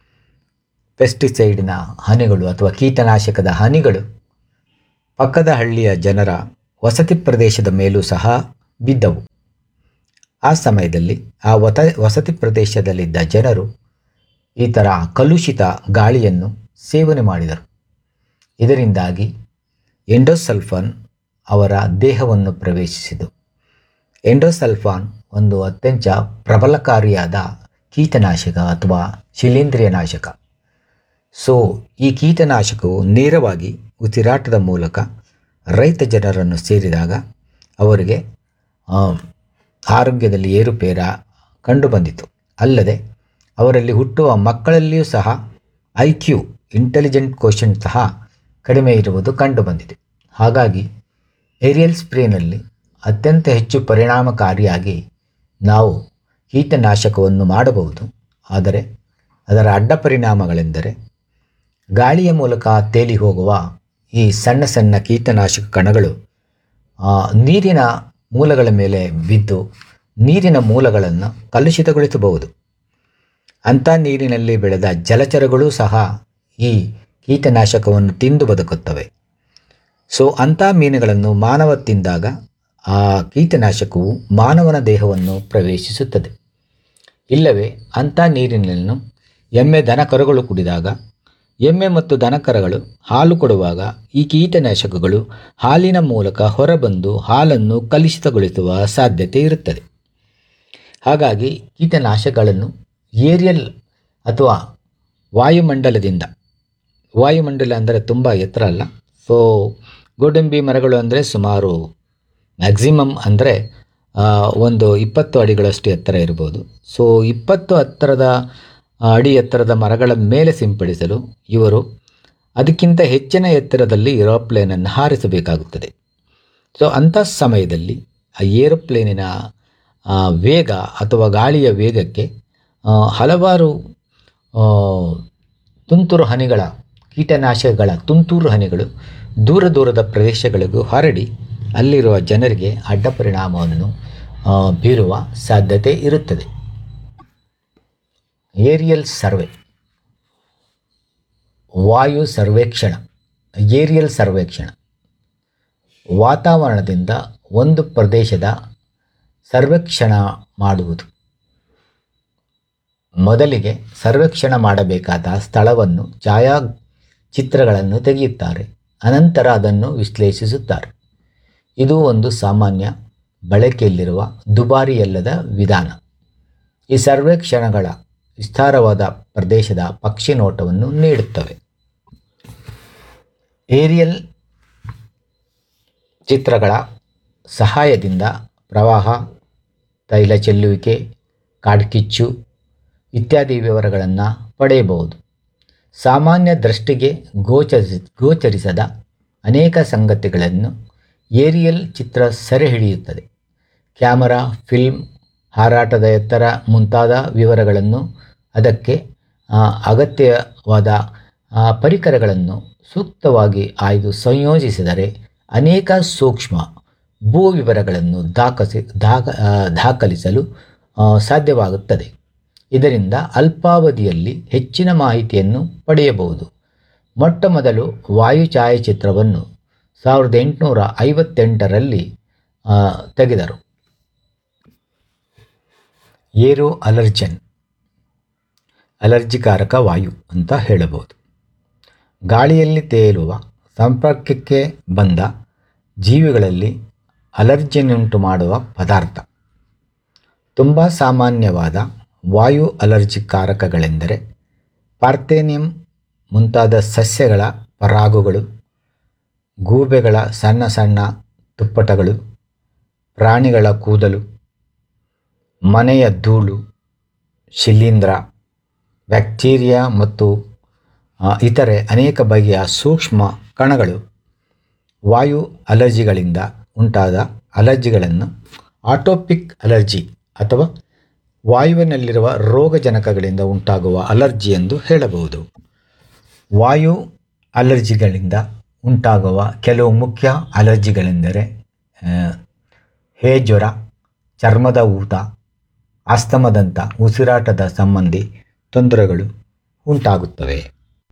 ಪೆಸ್ಟಿಸೈಡ್ನ ಹನಿಗಳು ಅಥವಾ ಕೀಟನಾಶಕದ ಹನಿಗಳು ಪಕ್ಕದ ಹಳ್ಳಿಯ ಜನರ ವಸತಿ ಪ್ರದೇಶದ ಮೇಲೂ ಸಹ ಬಿದ್ದವು ಆ ಸಮಯದಲ್ಲಿ ಆ ವತ ವಸತಿ ಪ್ರದೇಶದಲ್ಲಿದ್ದ ಜನರು ಈ ಥರ ಕಲುಷಿತ ಗಾಳಿಯನ್ನು ಸೇವನೆ ಮಾಡಿದರು ಇದರಿಂದಾಗಿ ಎಂಡೋಸಲ್ಫಾನ್ ಅವರ ದೇಹವನ್ನು ಪ್ರವೇಶಿಸಿತು ಎಂಡೋಸಲ್ಫಾನ್ ಒಂದು ಅತ್ಯಂತ ಪ್ರಬಲಕಾರಿಯಾದ ಕೀಟನಾಶಕ ಅಥವಾ ಶಿಲೀಂಧ್ರಿಯ ನಾಶಕ ಸೊ ಈ ಕೀಟನಾಶಕವು ನೇರವಾಗಿ ಉಸಿರಾಟದ ಮೂಲಕ ರೈತ ಜನರನ್ನು ಸೇರಿದಾಗ ಅವರಿಗೆ ಆ, ಆರೋಗ್ಯದಲ್ಲಿ ಏರುಪೇರ ಕಂಡುಬಂದಿತು ಅಲ್ಲದೆ ಅವರಲ್ಲಿ ಹುಟ್ಟುವ ಮಕ್ಕಳಲ್ಲಿಯೂ ಸಹ ಐ ಕ್ಯೂ ಇಂಟೆಲಿಜೆಂಟ್ ಕ್ವಶನ್ ಸಹ ಕಡಿಮೆ ಇರುವುದು ಕಂಡುಬಂದಿದೆ ಹಾಗಾಗಿ ಏರಿಯಲ್ ಸ್ಪ್ರೇನಲ್ಲಿ ಅತ್ಯಂತ ಹೆಚ್ಚು ಪರಿಣಾಮಕಾರಿಯಾಗಿ ನಾವು ಕೀಟನಾಶಕವನ್ನು ಮಾಡಬಹುದು ಆದರೆ ಅದರ ಅಡ್ಡ ಪರಿಣಾಮಗಳೆಂದರೆ ಗಾಳಿಯ ಮೂಲಕ ತೇಲಿ ಹೋಗುವ ಈ ಸಣ್ಣ ಸಣ್ಣ ಕೀಟನಾಶಕ ಕಣಗಳು ಆ, ನೀರಿನ ಮೂಲಗಳ ಮೇಲೆ ಬಿದ್ದು ನೀರಿನ ಮೂಲಗಳನ್ನು ಕಲುಷಿತಗೊಳಿಸಬಹುದು ಅಂಥ ನೀರಿನಲ್ಲಿ ಬೆಳೆದ ಜಲಚರಗಳೂ ಸಹ ಈ ಕೀಟನಾಶಕವನ್ನು ತಿಂದು ಬದುಕುತ್ತವೆ ಸೊ ಅಂಥ ಮೀನುಗಳನ್ನು ಮಾನವ ತಿಂದಾಗ ಆ ಕೀಟನಾಶಕವು ಮಾನವನ ದೇಹವನ್ನು ಪ್ರವೇಶಿಸುತ್ತದೆ ಇಲ್ಲವೇ ಅಂಥ ನೀರಿನನ್ನು ಎಮ್ಮೆ ದನಕರುಗಳು ಕುಡಿದಾಗ ಎಮ್ಮೆ ಮತ್ತು ದನಕರಗಳು ಹಾಲು ಕೊಡುವಾಗ ಈ ಕೀಟನಾಶಕಗಳು ಹಾಲಿನ ಮೂಲಕ ಹೊರಬಂದು ಹಾಲನ್ನು ಕಲುಷಿತಗೊಳಿಸುವ ಸಾಧ್ಯತೆ ಇರುತ್ತದೆ ಹಾಗಾಗಿ ಕೀಟನಾಶಕಗಳನ್ನು ಏರಿಯಲ್ ಅಥವಾ ವಾಯುಮಂಡಲದಿಂದ ವಾಯುಮಂಡಲ ಅಂದರೆ ತುಂಬ ಎತ್ತರ ಅಲ್ಲ ಸೊ ಗೋಡಂಬಿ ಮರಗಳು ಅಂದರೆ ಸುಮಾರು ಮ್ಯಾಕ್ಸಿಮಮ್ ಅಂದರೆ ಒಂದು ಇಪ್ಪತ್ತು ಅಡಿಗಳಷ್ಟು ಎತ್ತರ ಇರ್ಬೋದು ಸೊ ಇಪ್ಪತ್ತು ಹತ್ತರದ ಅಡಿ ಎತ್ತರದ ಮರಗಳ ಮೇಲೆ ಸಿಂಪಡಿಸಲು ಇವರು ಅದಕ್ಕಿಂತ ಹೆಚ್ಚಿನ ಎತ್ತರದಲ್ಲಿ ಏರೋಪ್ಲೇನನ್ನು ಹಾರಿಸಬೇಕಾಗುತ್ತದೆ ಸೊ ಅಂಥ ಸಮಯದಲ್ಲಿ ಆ ಏರೋಪ್ಲೇನಿನ ಆ, ವೇಗ ಅಥವಾ ಗಾಳಿಯ ವೇಗಕ್ಕೆ ಆ, ಹಲವಾರು ಆ, ತುಂತುರು ಹನಿಗಳ ಕೀಟನಾಶಕಗಳ ತುಂತುರು ಹನಿಗಳು ದೂರ ದೂರದ ಪ್ರದೇಶಗಳಿಗೂ ಹರಡಿ ಅಲ್ಲಿರುವ ಜನರಿಗೆ ಅಡ್ಡ ಪರಿಣಾಮವನ್ನು ಆ, ಬೀರುವ ಸಾಧ್ಯತೆ ಇರುತ್ತದೆ ಏರಿಯಲ್ ಸರ್ವೆ ವಾಯು ಸರ್ವೇಕ್ಷಣ ಏರಿಯಲ್ ಸರ್ವೇಕ್ಷಣ ವಾತಾವರಣದಿಂದ ಒಂದು ಪ್ರದೇಶದ ಸರ್ವೇಕ್ಷಣ ಮಾಡುವುದು ಮೊದಲಿಗೆ ಸರ್ವೇಕ್ಷಣ ಮಾಡಬೇಕಾದ ಸ್ಥಳವನ್ನು ಛಾಯಾಚಿತ್ರಗಳನ್ನು ತೆಗೆಯುತ್ತಾರೆ ಅನಂತರ ಅದನ್ನು ವಿಶ್ಲೇಷಿಸುತ್ತಾರೆ ಇದು ಒಂದು ಸಾಮಾನ್ಯ ಬಳಕೆಯಲ್ಲಿರುವ ದುಬಾರಿಯಲ್ಲದ ವಿಧಾನ ಈ ಸರ್ವೇಕ್ಷಣಗಳ ವಿಸ್ತಾರವಾದ ಪ್ರದೇಶದ ಪಕ್ಷಿ ನೋಟವನ್ನು ನೀಡುತ್ತವೆ ಏರಿಯಲ್ ಚಿತ್ರಗಳ ಸಹಾಯದಿಂದ ಪ್ರವಾಹ ತೈಲ ಚೆಲ್ಲುವಿಕೆ ಕಾಡ್ಕಿಚ್ಚು ಇತ್ಯಾದಿ ವಿವರಗಳನ್ನು ಪಡೆಯಬಹುದು ಸಾಮಾನ್ಯ ದೃಷ್ಟಿಗೆ ಗೋಚರಿಸಿ ಗೋಚರಿಸದ ಅನೇಕ ಸಂಗತಿಗಳನ್ನು ಏರಿಯಲ್ ಚಿತ್ರ ಸೆರೆ ಹಿಡಿಯುತ್ತದೆ ಕ್ಯಾಮರಾ ಫಿಲ್ಮ್ ಹಾರಾಟದ ಎತ್ತರ ಮುಂತಾದ ವಿವರಗಳನ್ನು ಅದಕ್ಕೆ ಆ, ಅಗತ್ಯವಾದ ಆ, ಪರಿಕರಗಳನ್ನು ಸೂಕ್ತವಾಗಿ ಆಯ್ದು ಸಂಯೋಜಿಸಿದರೆ ಅನೇಕ ಸೂಕ್ಷ್ಮ ಭೂ ವಿವರಗಳನ್ನು ದಾಖಸಿ ದಾಖ ಆ, ದಾಖಲಿಸಲು ಆ, ಸಾಧ್ಯವಾಗುತ್ತದೆ ಇದರಿಂದ ಅಲ್ಪಾವಧಿಯಲ್ಲಿ ಹೆಚ್ಚಿನ ಮಾಹಿತಿಯನ್ನು ಪಡೆಯಬಹುದು ಮೊಟ್ಟ ಮೊದಲು ವಾಯು ಛಾಯಾಚಿತ್ರವನ್ನು ಸಾವಿರದ ಎಂಟುನೂರ ಐವತ್ತೆಂಟರಲ್ಲಿ ಆ, ತೆಗೆದರು ಏರೋ ಅಲರ್ಜನ್ ಅಲರ್ಜಿಕಾರಕ ವಾಯು ಅಂತ ಹೇಳಬಹುದು ಗಾಳಿಯಲ್ಲಿ ತೇಲುವ ಸಂಪರ್ಕಕ್ಕೆ ಬಂದ ಜೀವಿಗಳಲ್ಲಿ ಅಲರ್ಜಿಯನ್ನುಂಟು ಮಾಡುವ ಪದಾರ್ಥ ತುಂಬ ಸಾಮಾನ್ಯವಾದ ವಾಯು ಅಲರ್ಜಿಕಾರಕಗಳೆಂದರೆ ಪಾರ್ಥೇನಿಯಂ ಮುಂತಾದ ಸಸ್ಯಗಳ ಪರಾಗುಗಳು ಗೂಬೆಗಳ ಸಣ್ಣ ಸಣ್ಣ ತುಪ್ಪಟಗಳು ಪ್ರಾಣಿಗಳ ಕೂದಲು ಮನೆಯ ಧೂಳು ಶಿಲೀಂಧ್ರ ಬ್ಯಾಕ್ಟೀರಿಯಾ ಮತ್ತು ಆ, ಇತರೆ ಅನೇಕ ಬಗೆಯ ಸೂಕ್ಷ್ಮ ಕಣಗಳು ವಾಯು ಅಲರ್ಜಿಗಳಿಂದ ಉಂಟಾದ ಅಲರ್ಜಿಗಳನ್ನು ಆಟೋಪಿಕ್ ಅಲರ್ಜಿ ಅಥವಾ ವಾಯುವಿನಲ್ಲಿರುವ ರೋಗಜನಕಗಳಿಂದ ಉಂಟಾಗುವ ಅಲರ್ಜಿ ಎಂದು ಹೇಳಬಹುದು ವಾಯು ಅಲರ್ಜಿಗಳಿಂದ ಉಂಟಾಗುವ ಕೆಲವು ಮುಖ್ಯ ಅಲರ್ಜಿಗಳೆಂದರೆ ಆ, ಹೇ ಜ್ವರ ಚರ್ಮದ ಊತ ಆಸ್ತಮದಂಥ ಉಸಿರಾಟದ ಸಂಬಂಧಿ ತೊಂದರೆಗಳು ಉಂಟಾಗುತ್ತವೆ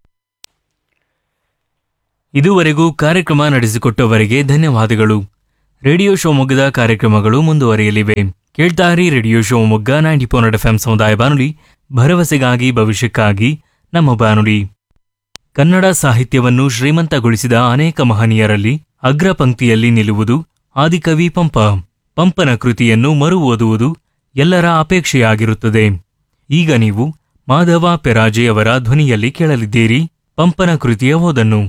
ಇದುವರೆಗೂ ಕಾರ್ಯಕ್ರಮ ನಡೆಸಿಕೊಟ್ಟವರಿಗೆ ಧನ್ಯವಾದಗಳು ರೇಡಿಯೋ ಶಿವಮೊಗ್ಗದ ಕಾರ್ಯಕ್ರಮಗಳು ಮುಂದುವರಿಯಲಿವೆ ಕೇಳ್ತಾರಿ radio Shivamogga ninety four F M ಸಮುದಾಯ ಬಾನುಲಿ ಭರವಸೆಗಾಗಿ ಭವಿಷ್ಯಕ್ಕಾಗಿ ನಮ್ಮ ಬಾನುಲಿ ಕನ್ನಡ ಸಾಹಿತ್ಯವನ್ನು ಶ್ರೀಮಂತಗೊಳಿಸಿದ ಅನೇಕ ಮಹನೀಯರಲ್ಲಿ ಅಗ್ರ ಪಂಕ್ತಿಯಲ್ಲಿ ನಿಲ್ಲುವುದು ಆದಿಕವಿ ಪಂಪ ಪಂಪನ ಕೃತಿಯನ್ನು ಮರು ಓದುವುದು ಎಲ್ಲರ ಅಪೇಕ್ಷೆಯಾಗಿರುತ್ತದೆ ಈಗ ನೀವು ಮಾಧವ ಪೆರಾಜೆಯವರ ಧ್ವನಿಯಲ್ಲಿ ಕೇಳಲಿದ್ದೀರಿ ಪಂಪನ ಕೃತಿಯ ಓದನ್ನು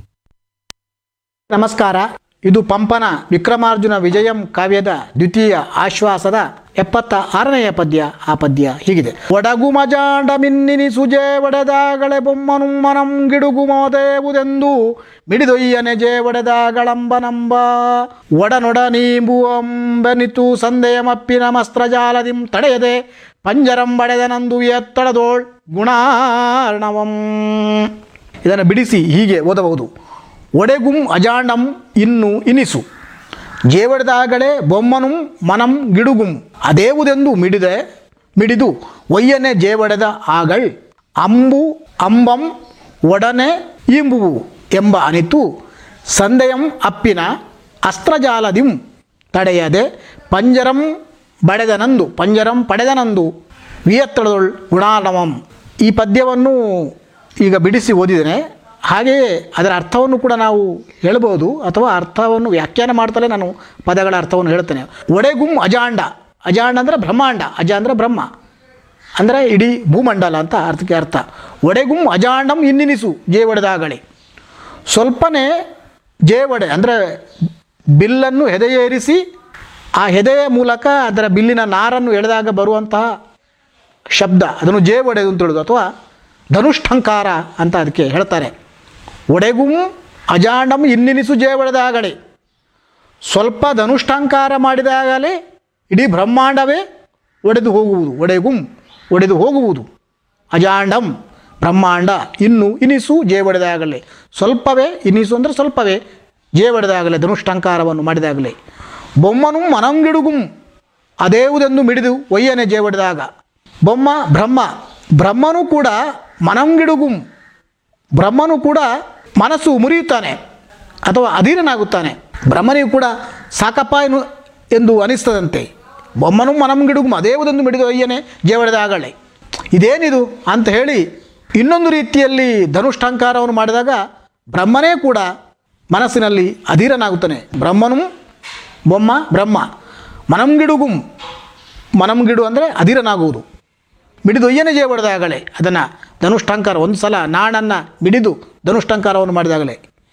ನಮಸ್ಕಾರ ಇದು ಪಂಪನ ವಿಕ್ರಮಾರ್ಜುನ ವಿಜಯಂ ಕಾವ್ಯದ ದ್ವಿತೀಯ ಆಶ್ವಾಸದ ಎಪ್ಪತ್ತ ಆರನೆಯ ಪದ್ಯ ಆ ಪದ್ಯ ಹೀಗಿದೆ ಒಡಗು ಮಜಾಂಡ ಮಿನ್ನಿನಿ ಸುಜೆ ಒಡೆದಾಗಳೆ ಬೊಮ್ಮನು ಮನಂ ಗಿಡುಗು ಮೋದೇವುದೆಂದು ಮಿಡಿದೊಯ್ಯನೆ ಜೇ ಒಡೆದಾಗಳಂಬನಂಬ ಒಡನೊಡ ನೀಂಬುವಂಬೆನಿತು ಸಂದೆಯ ಮಪ್ಪಿನ ಮಸ್ತ್ರಜಾಲದಿಂ ತಡೆಯದೆ ಪಂಜರಂ ಬಡೆದನಂದು ಎತ್ತಳದೋಳ್ ಗುಣಾರ್ಣವಂ ಇದನ್ನು ಬಿಡಿಸಿ ಹೀಗೆ ಓದಬಹುದು ಒಡೆಗುಂ ಅಜಾಂಡಂ ಇನ್ನು ಇನಿಸು ಜೇವಡದಾಗಲೇ ಬೊಮ್ಮನುಂ ಮನಂ ಗಿಡುಗುಂ ಅದೇವುದೆಂದು ಮಿಡಿದೆ ಮಿಡಿದು ಒಯ್ಯನೆ ಜೇವಡೆದ ಆಗಳ್ ಅಂಬು ಅಂಬಂ ಒಡನೆ ಇಂಬುವು ಎಂಬ ಅನಿತು ಸಂದೆಯಂ ಅಪ್ಪಿನ ಅಸ್ತ್ರಜಾಲದಿಂ ತಡೆಯದೆ ಪಂಜರಂ ಬಡೆದನಂದು ಪಂಜರಂ ಪಡೆದನಂದು ವಿಯತ್ತಳದೊಳ್ ಗುಣಾನವಂ ಈ ಪದ್ಯವನ್ನು ಈಗ ಬಿಡಿಸಿ ಓದಿದ್ದೇನೆ ಹಾಗೆಯೇ ಅದರ ಅರ್ಥವನ್ನು ಕೂಡ ನಾವು ಹೇಳ್ಬೋದು ಅಥವಾ ಅರ್ಥವನ್ನು ವ್ಯಾಖ್ಯಾನ ಮಾಡ್ತಲೇ ನಾನು ಪದಗಳ ಅರ್ಥವನ್ನು ಹೇಳ್ತೇನೆ ಒಡೆಗುಂ ಅಜಾಂಡ ಅಜಾಂಡ ಅಂದರೆ ಬ್ರಹ್ಮಾಂಡ ಅಜ ಅಂದರೆ ಬ್ರಹ್ಮ ಅಂದರೆ ಇಡೀ ಭೂಮಂಡಲ ಅಂತ ಅರ್ಥಕ್ಕೆ ಅರ್ಥ ಒಡೆಗುಂ ಅಜಾಂಡಂ ಇನ್ನಿನಿಸು ಜೇ ಒಡೆದಾಗಳಿ ಸ್ವಲ್ಪನೇ ಜೇ ಒಡೆ ಅಂದರೆ ಬಿಲ್ಲನ್ನು ಹೆದೆಯೇರಿಸಿ ಆ ಹೆದೆಯ ಮೂಲಕ ಅದರ ಬಿಲ್ಲಿನ ನಾರನ್ನು ಎಳೆದಾಗ ಬರುವಂತಹ ಶಬ್ದ ಅದನ್ನು ಜೇ ಒಡೆದು ಅಂತ ಹೇಳೋದು ಅಥವಾ ಧನುಷ್ಠಂಕಾರ ಅಂತ ಅದಕ್ಕೆ ಹೇಳ್ತಾರೆ ಒಡೆಗುಂ ಅಜಾಂಡಂ ಇನ್ನಿನಿಸು ಜೇ ಒಡೆದಾಗಲೇ ಸ್ವಲ್ಪ ಧನುಷ್ಠಂಕಾರ ಮಾಡಿದಾಗಲೇ ಇಡೀ ಬ್ರಹ್ಮಾಂಡವೇ ಒಡೆದು ಹೋಗುವುದು ಒಡೆಗುಂ ಒಡೆದು ಹೋಗುವುದು ಅಜಾಂಡಂ ಬ್ರಹ್ಮಾಂಡ ಇನ್ನು ಇನಿಸು ಜೇ ಒಡೆದಾಗಲೇ ಸ್ವಲ್ಪವೇ ಇನಿಸು ಅಂದರೆ ಸ್ವಲ್ಪವೇ ಜೇ ಒಡೆದಾಗಲೇ ಧನುಷ್ಠಂಕಾರವನ್ನು ಮಾಡಿದಾಗಲೇ ಬೊಮ್ಮನು ಮನಂಗಿಡುಗುಂ ಅದೇವುದೆಂದು ಮಿಡಿದು ಒಯ್ಯನೆ ಜೇ ಒಡೆದಾಗ ಬೊಮ್ಮ ಬ್ರಹ್ಮ ಬ್ರಹ್ಮನೂ ಕೂಡ ಮನಂಗಿಡುಗುಂ ಬ್ರಹ್ಮನು ಕೂಡ ಮನಸ್ಸು ಮುರಿಯುತ್ತಾನೆ ಅಥವಾ ಅಧೀನನಾಗುತ್ತಾನೆ ಬ್ರಹ್ಮನಿಗೂ ಕೂಡ ಸಾಕಪ್ಪ ಏನು ಎಂದು ಅನಿಸ್ತದಂತೆ ಬೊಮ್ಮನು ಮನಂಗಿಡುಗುಂ ಅದೇವುದೆಂದು ಮಿಡಿದು ಒಯ್ಯನೆ ಜೇವಡೆದ ಆಗಳೆ ಇದೇನಿದು ಅಂತ ಹೇಳಿ ಇನ್ನೊಂದು ರೀತಿಯಲ್ಲಿ ಧನುಷ್ಠಂಕಾರವನ್ನು ಮಾಡಿದಾಗ ಬ್ರಹ್ಮನೇ ಕೂಡ ಮನಸ್ಸಿನಲ್ಲಿ ಅಧೀರನಾಗುತ್ತಾನೆ ಬ್ರಹ್ಮನು ಬೊಮ್ಮ ಬ್ರಹ್ಮ ಮನಂಗಿಡುಗುಂ ಮನಂಗಿಡು ಅಂದರೆ ಅಧೀರನಾಗುವುದು ಮಿಡಿದೊಯ್ಯನೆ ಜಯ ಹೊಡೆದಾಗಲೇ ಅದನ್ನು ಧನುಷ್ಠಂಕಾರ ಒಂದು ಸಲ ನಾಣನ್ನು ಮಿಡಿದು ಧನುಷ್ಠಂಕಾರವನ್ನು ಮಾಡಿದಾಗಲೇ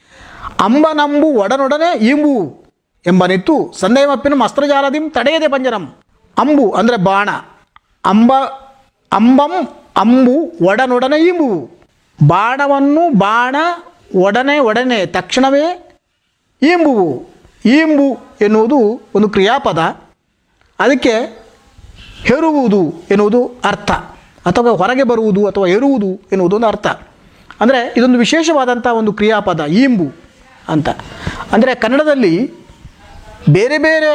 ಅಂಬನಂಬು ಒಡನೊಡನೆ ಇಂಬು ಎಂಬನಿತ್ತು ಸಂದೇಹಮಪ್ಪಿನ ಅಸ್ತ್ರಜಾಲದಿಂ ತಡೆಯದೆ ಪಂಜರಂ ಅಂಬು ಅಂದರೆ ಬಾಣ ಅಂಬ ಅಂಬಂ ಅಂಬು ಒಡನೊಡನೆ ಇಂಬು ಬಾಣವನ್ನು ಬಾಣ ಒಡನೆ ಒಡನೆ ತಕ್ಷಣವೇ ಈಂಬುವು ಈಂಬು ಎನ್ನುವುದು ಒಂದು ಕ್ರಿಯಾಪದ ಅದಕ್ಕೆ ಹೆರುವುದು ಎನ್ನುವುದು ಅರ್ಥ ಅಥವಾ ಹೊರಗೆ ಬರುವುದು ಅಥವಾ ಎರುವುದು ಎನ್ನುವುದು ಒಂದು ಅರ್ಥ ಅಂದರೆ ಇದೊಂದು ವಿಶೇಷವಾದಂಥ ಒಂದು ಕ್ರಿಯಾಪದ ಈಂಬು ಅಂತ ಅಂದರೆ ಕನ್ನಡದಲ್ಲಿ ಬೇರೆ ಬೇರೆ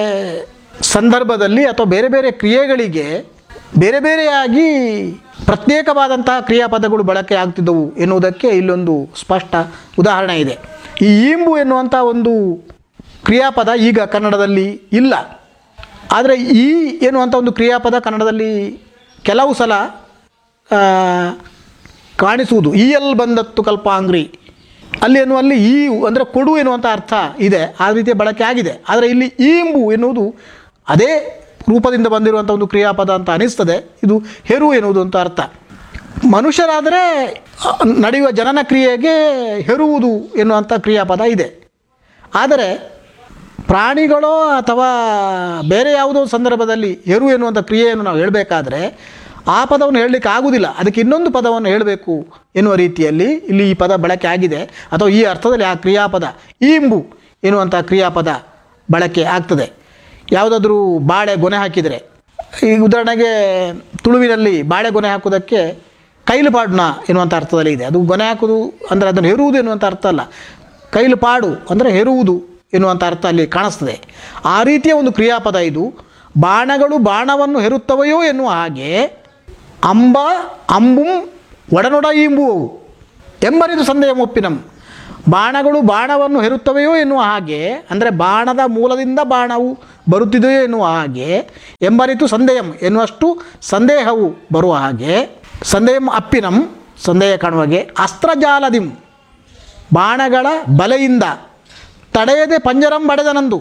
ಸಂದರ್ಭದಲ್ಲಿ ಅಥವಾ ಬೇರೆ ಬೇರೆ ಕ್ರಿಯೆಗಳಿಗೆ ಬೇರೆ ಬೇರೆಯಾಗಿ ಪ್ರತ್ಯೇಕವಾದಂತಹ ಕ್ರಿಯಾಪದಗಳು ಬಳಕೆ ಆಗ್ತಿದ್ದವು ಎನ್ನುವುದಕ್ಕೆ ಇಲ್ಲೊಂದು ಸ್ಪಷ್ಟ ಉದಾಹರಣೆ ಇದೆ ಈ ಈಂಬು ಎನ್ನುವಂಥ ಒಂದು ಕ್ರಿಯಾಪದ ಈಗ ಕನ್ನಡದಲ್ಲಿ ಇಲ್ಲ ಆದರೆ ಈ ಎನ್ನುವಂಥ ಒಂದು ಕ್ರಿಯಾಪದ ಕನ್ನಡದಲ್ಲಿ ಕೆಲವು ಸಲ ಆ, ಕಾಣಿಸುವುದು ಈ ಎಲ್ ಬಂದತ್ತು ಕಲ್ಪಾಂಗ್ರಿ ಅಲ್ಲಿ ಎನ್ನುವಲ್ಲಿ ಈ ಅಂದರೆ ಕೊಡು ಎನ್ನುವಂಥ ಅರ್ಥ ಇದೆ ಆ ರೀತಿಯ ಬಳಕೆ ಆಗಿದೆ ಆದರೆ ಇಲ್ಲಿ ಈಂಬು ಎನ್ನುವುದು ಅದೇ ರೂಪದಿಂದ ಬಂದಿರುವಂಥ ಒಂದು ಕ್ರಿಯಾಪದ ಅಂತ ಅನಿಸ್ತದೆ ಇದು ಹೆರು ಎನ್ನುವುದು ಅಂತ ಅರ್ಥ ಮನುಷ್ಯರಾದರೆ ಅ, ನಡೆಯುವ ಜನನ ಕ್ರಿಯೆಗೆ ಹೆರುವುದು ಎನ್ನುವಂಥ ಕ್ರಿಯಾಪದ ಇದೆ ಆದರೆ ಪ್ರಾಣಿಗಳೋ ಅಥವಾ ಬೇರೆ ಯಾವುದೋ ಸಂದರ್ಭದಲ್ಲಿ ಹೆರು ಎನ್ನುವಂಥ ಕ್ರಿಯೆಯನ್ನು ನಾವು ಹೇಳಬೇಕಾದ್ರೆ ಆ ಪದವನ್ನು ಹೇಳಲಿಕ್ಕೆ ಆಗುವುದಿಲ್ಲ ಅದಕ್ಕೆ ಇನ್ನೊಂದು ಪದವನ್ನು ಹೇಳಬೇಕು ಎನ್ನುವ ರೀತಿಯಲ್ಲಿ ಇಲ್ಲಿ ಈ ಪದ ಬಳಕೆ ಆಗಿದೆ ಅಥವಾ ಈ ಅರ್ಥದಲ್ಲಿ ಆ ಕ್ರಿಯಾಪದ ಈಂಬು ಎನ್ನುವಂಥ ಕ್ರಿಯಾಪದ ಬಳಕೆ ಆಗ್ತದೆ ಯಾವುದಾದ್ರೂ ಬಾಳೆ ಗೊನೆ ಹಾಕಿದರೆ ಈ ಉದಾಹರಣೆಗೆ ತುಳುವಿನಲ್ಲಿ ಬಾಳೆ ಗೊನೆ ಹಾಕೋದಕ್ಕೆ ಕೈಲು ಪಾಡ್ನ ಎನ್ನುವಂಥ ಅರ್ಥದಲ್ಲಿ ಇದೆ ಅದು ಗೊನೆ ಹಾಕೋದು ಅಂದರೆ ಅದನ್ನು ಹೆರುವುದು ಎನ್ನುವಂಥ ಅರ್ಥ ಅಲ್ಲ ಕೈಲು ಪಾಡು ಅಂದರೆ ಹೆರುವುದು ಎನ್ನುವಂಥ ಅರ್ಥ ಅಲ್ಲಿ ಕಾಣಿಸ್ತದೆ ಆ ರೀತಿಯ ಒಂದು ಕ್ರಿಯಾಪದ ಇದು ಬಾಣಗಳು ಬಾಣವನ್ನು ಹೆರುತ್ತವೆಯೋ ಎನ್ನುವ ಹಾಗೆ ಅಂಬ ಅಂಬುಂ ಒಡನೊಡ ಇಂಬುವವು ಎಂಬರಿದು ಸಂದೇಹ ಒಪ್ಪಿನಂ ಬಾಣಗಳು ಬಾಣವನ್ನು ಹೆರುತ್ತವೆಯೋ ಎನ್ನುವ ಹಾಗೆ ಅಂದರೆ ಬಾಣದ ಮೂಲದಿಂದ ಬಾಣವು ಬರುತ್ತಿದೆಯೋ ಎನ್ನುವ ಹಾಗೆ ಎಂಬರಿತು ಸಂದೇಹಂ ಎನ್ನುವಷ್ಟು ಸಂದೇಹವು ಬರುವ ಹಾಗೆ ಸಂದೇಹಂ ಅಪ್ಪಿನಂ ಸಂದೇಹ ಕಾಣುವಾಗೆ ಅಸ್ತ್ರಜಾಲದಿಂ ಬಾಣಗಳ ಬಲೆಯಿಂದ ತಡೆಯದೆ ಪಂಜರಂ ಬಡೆದನಂದು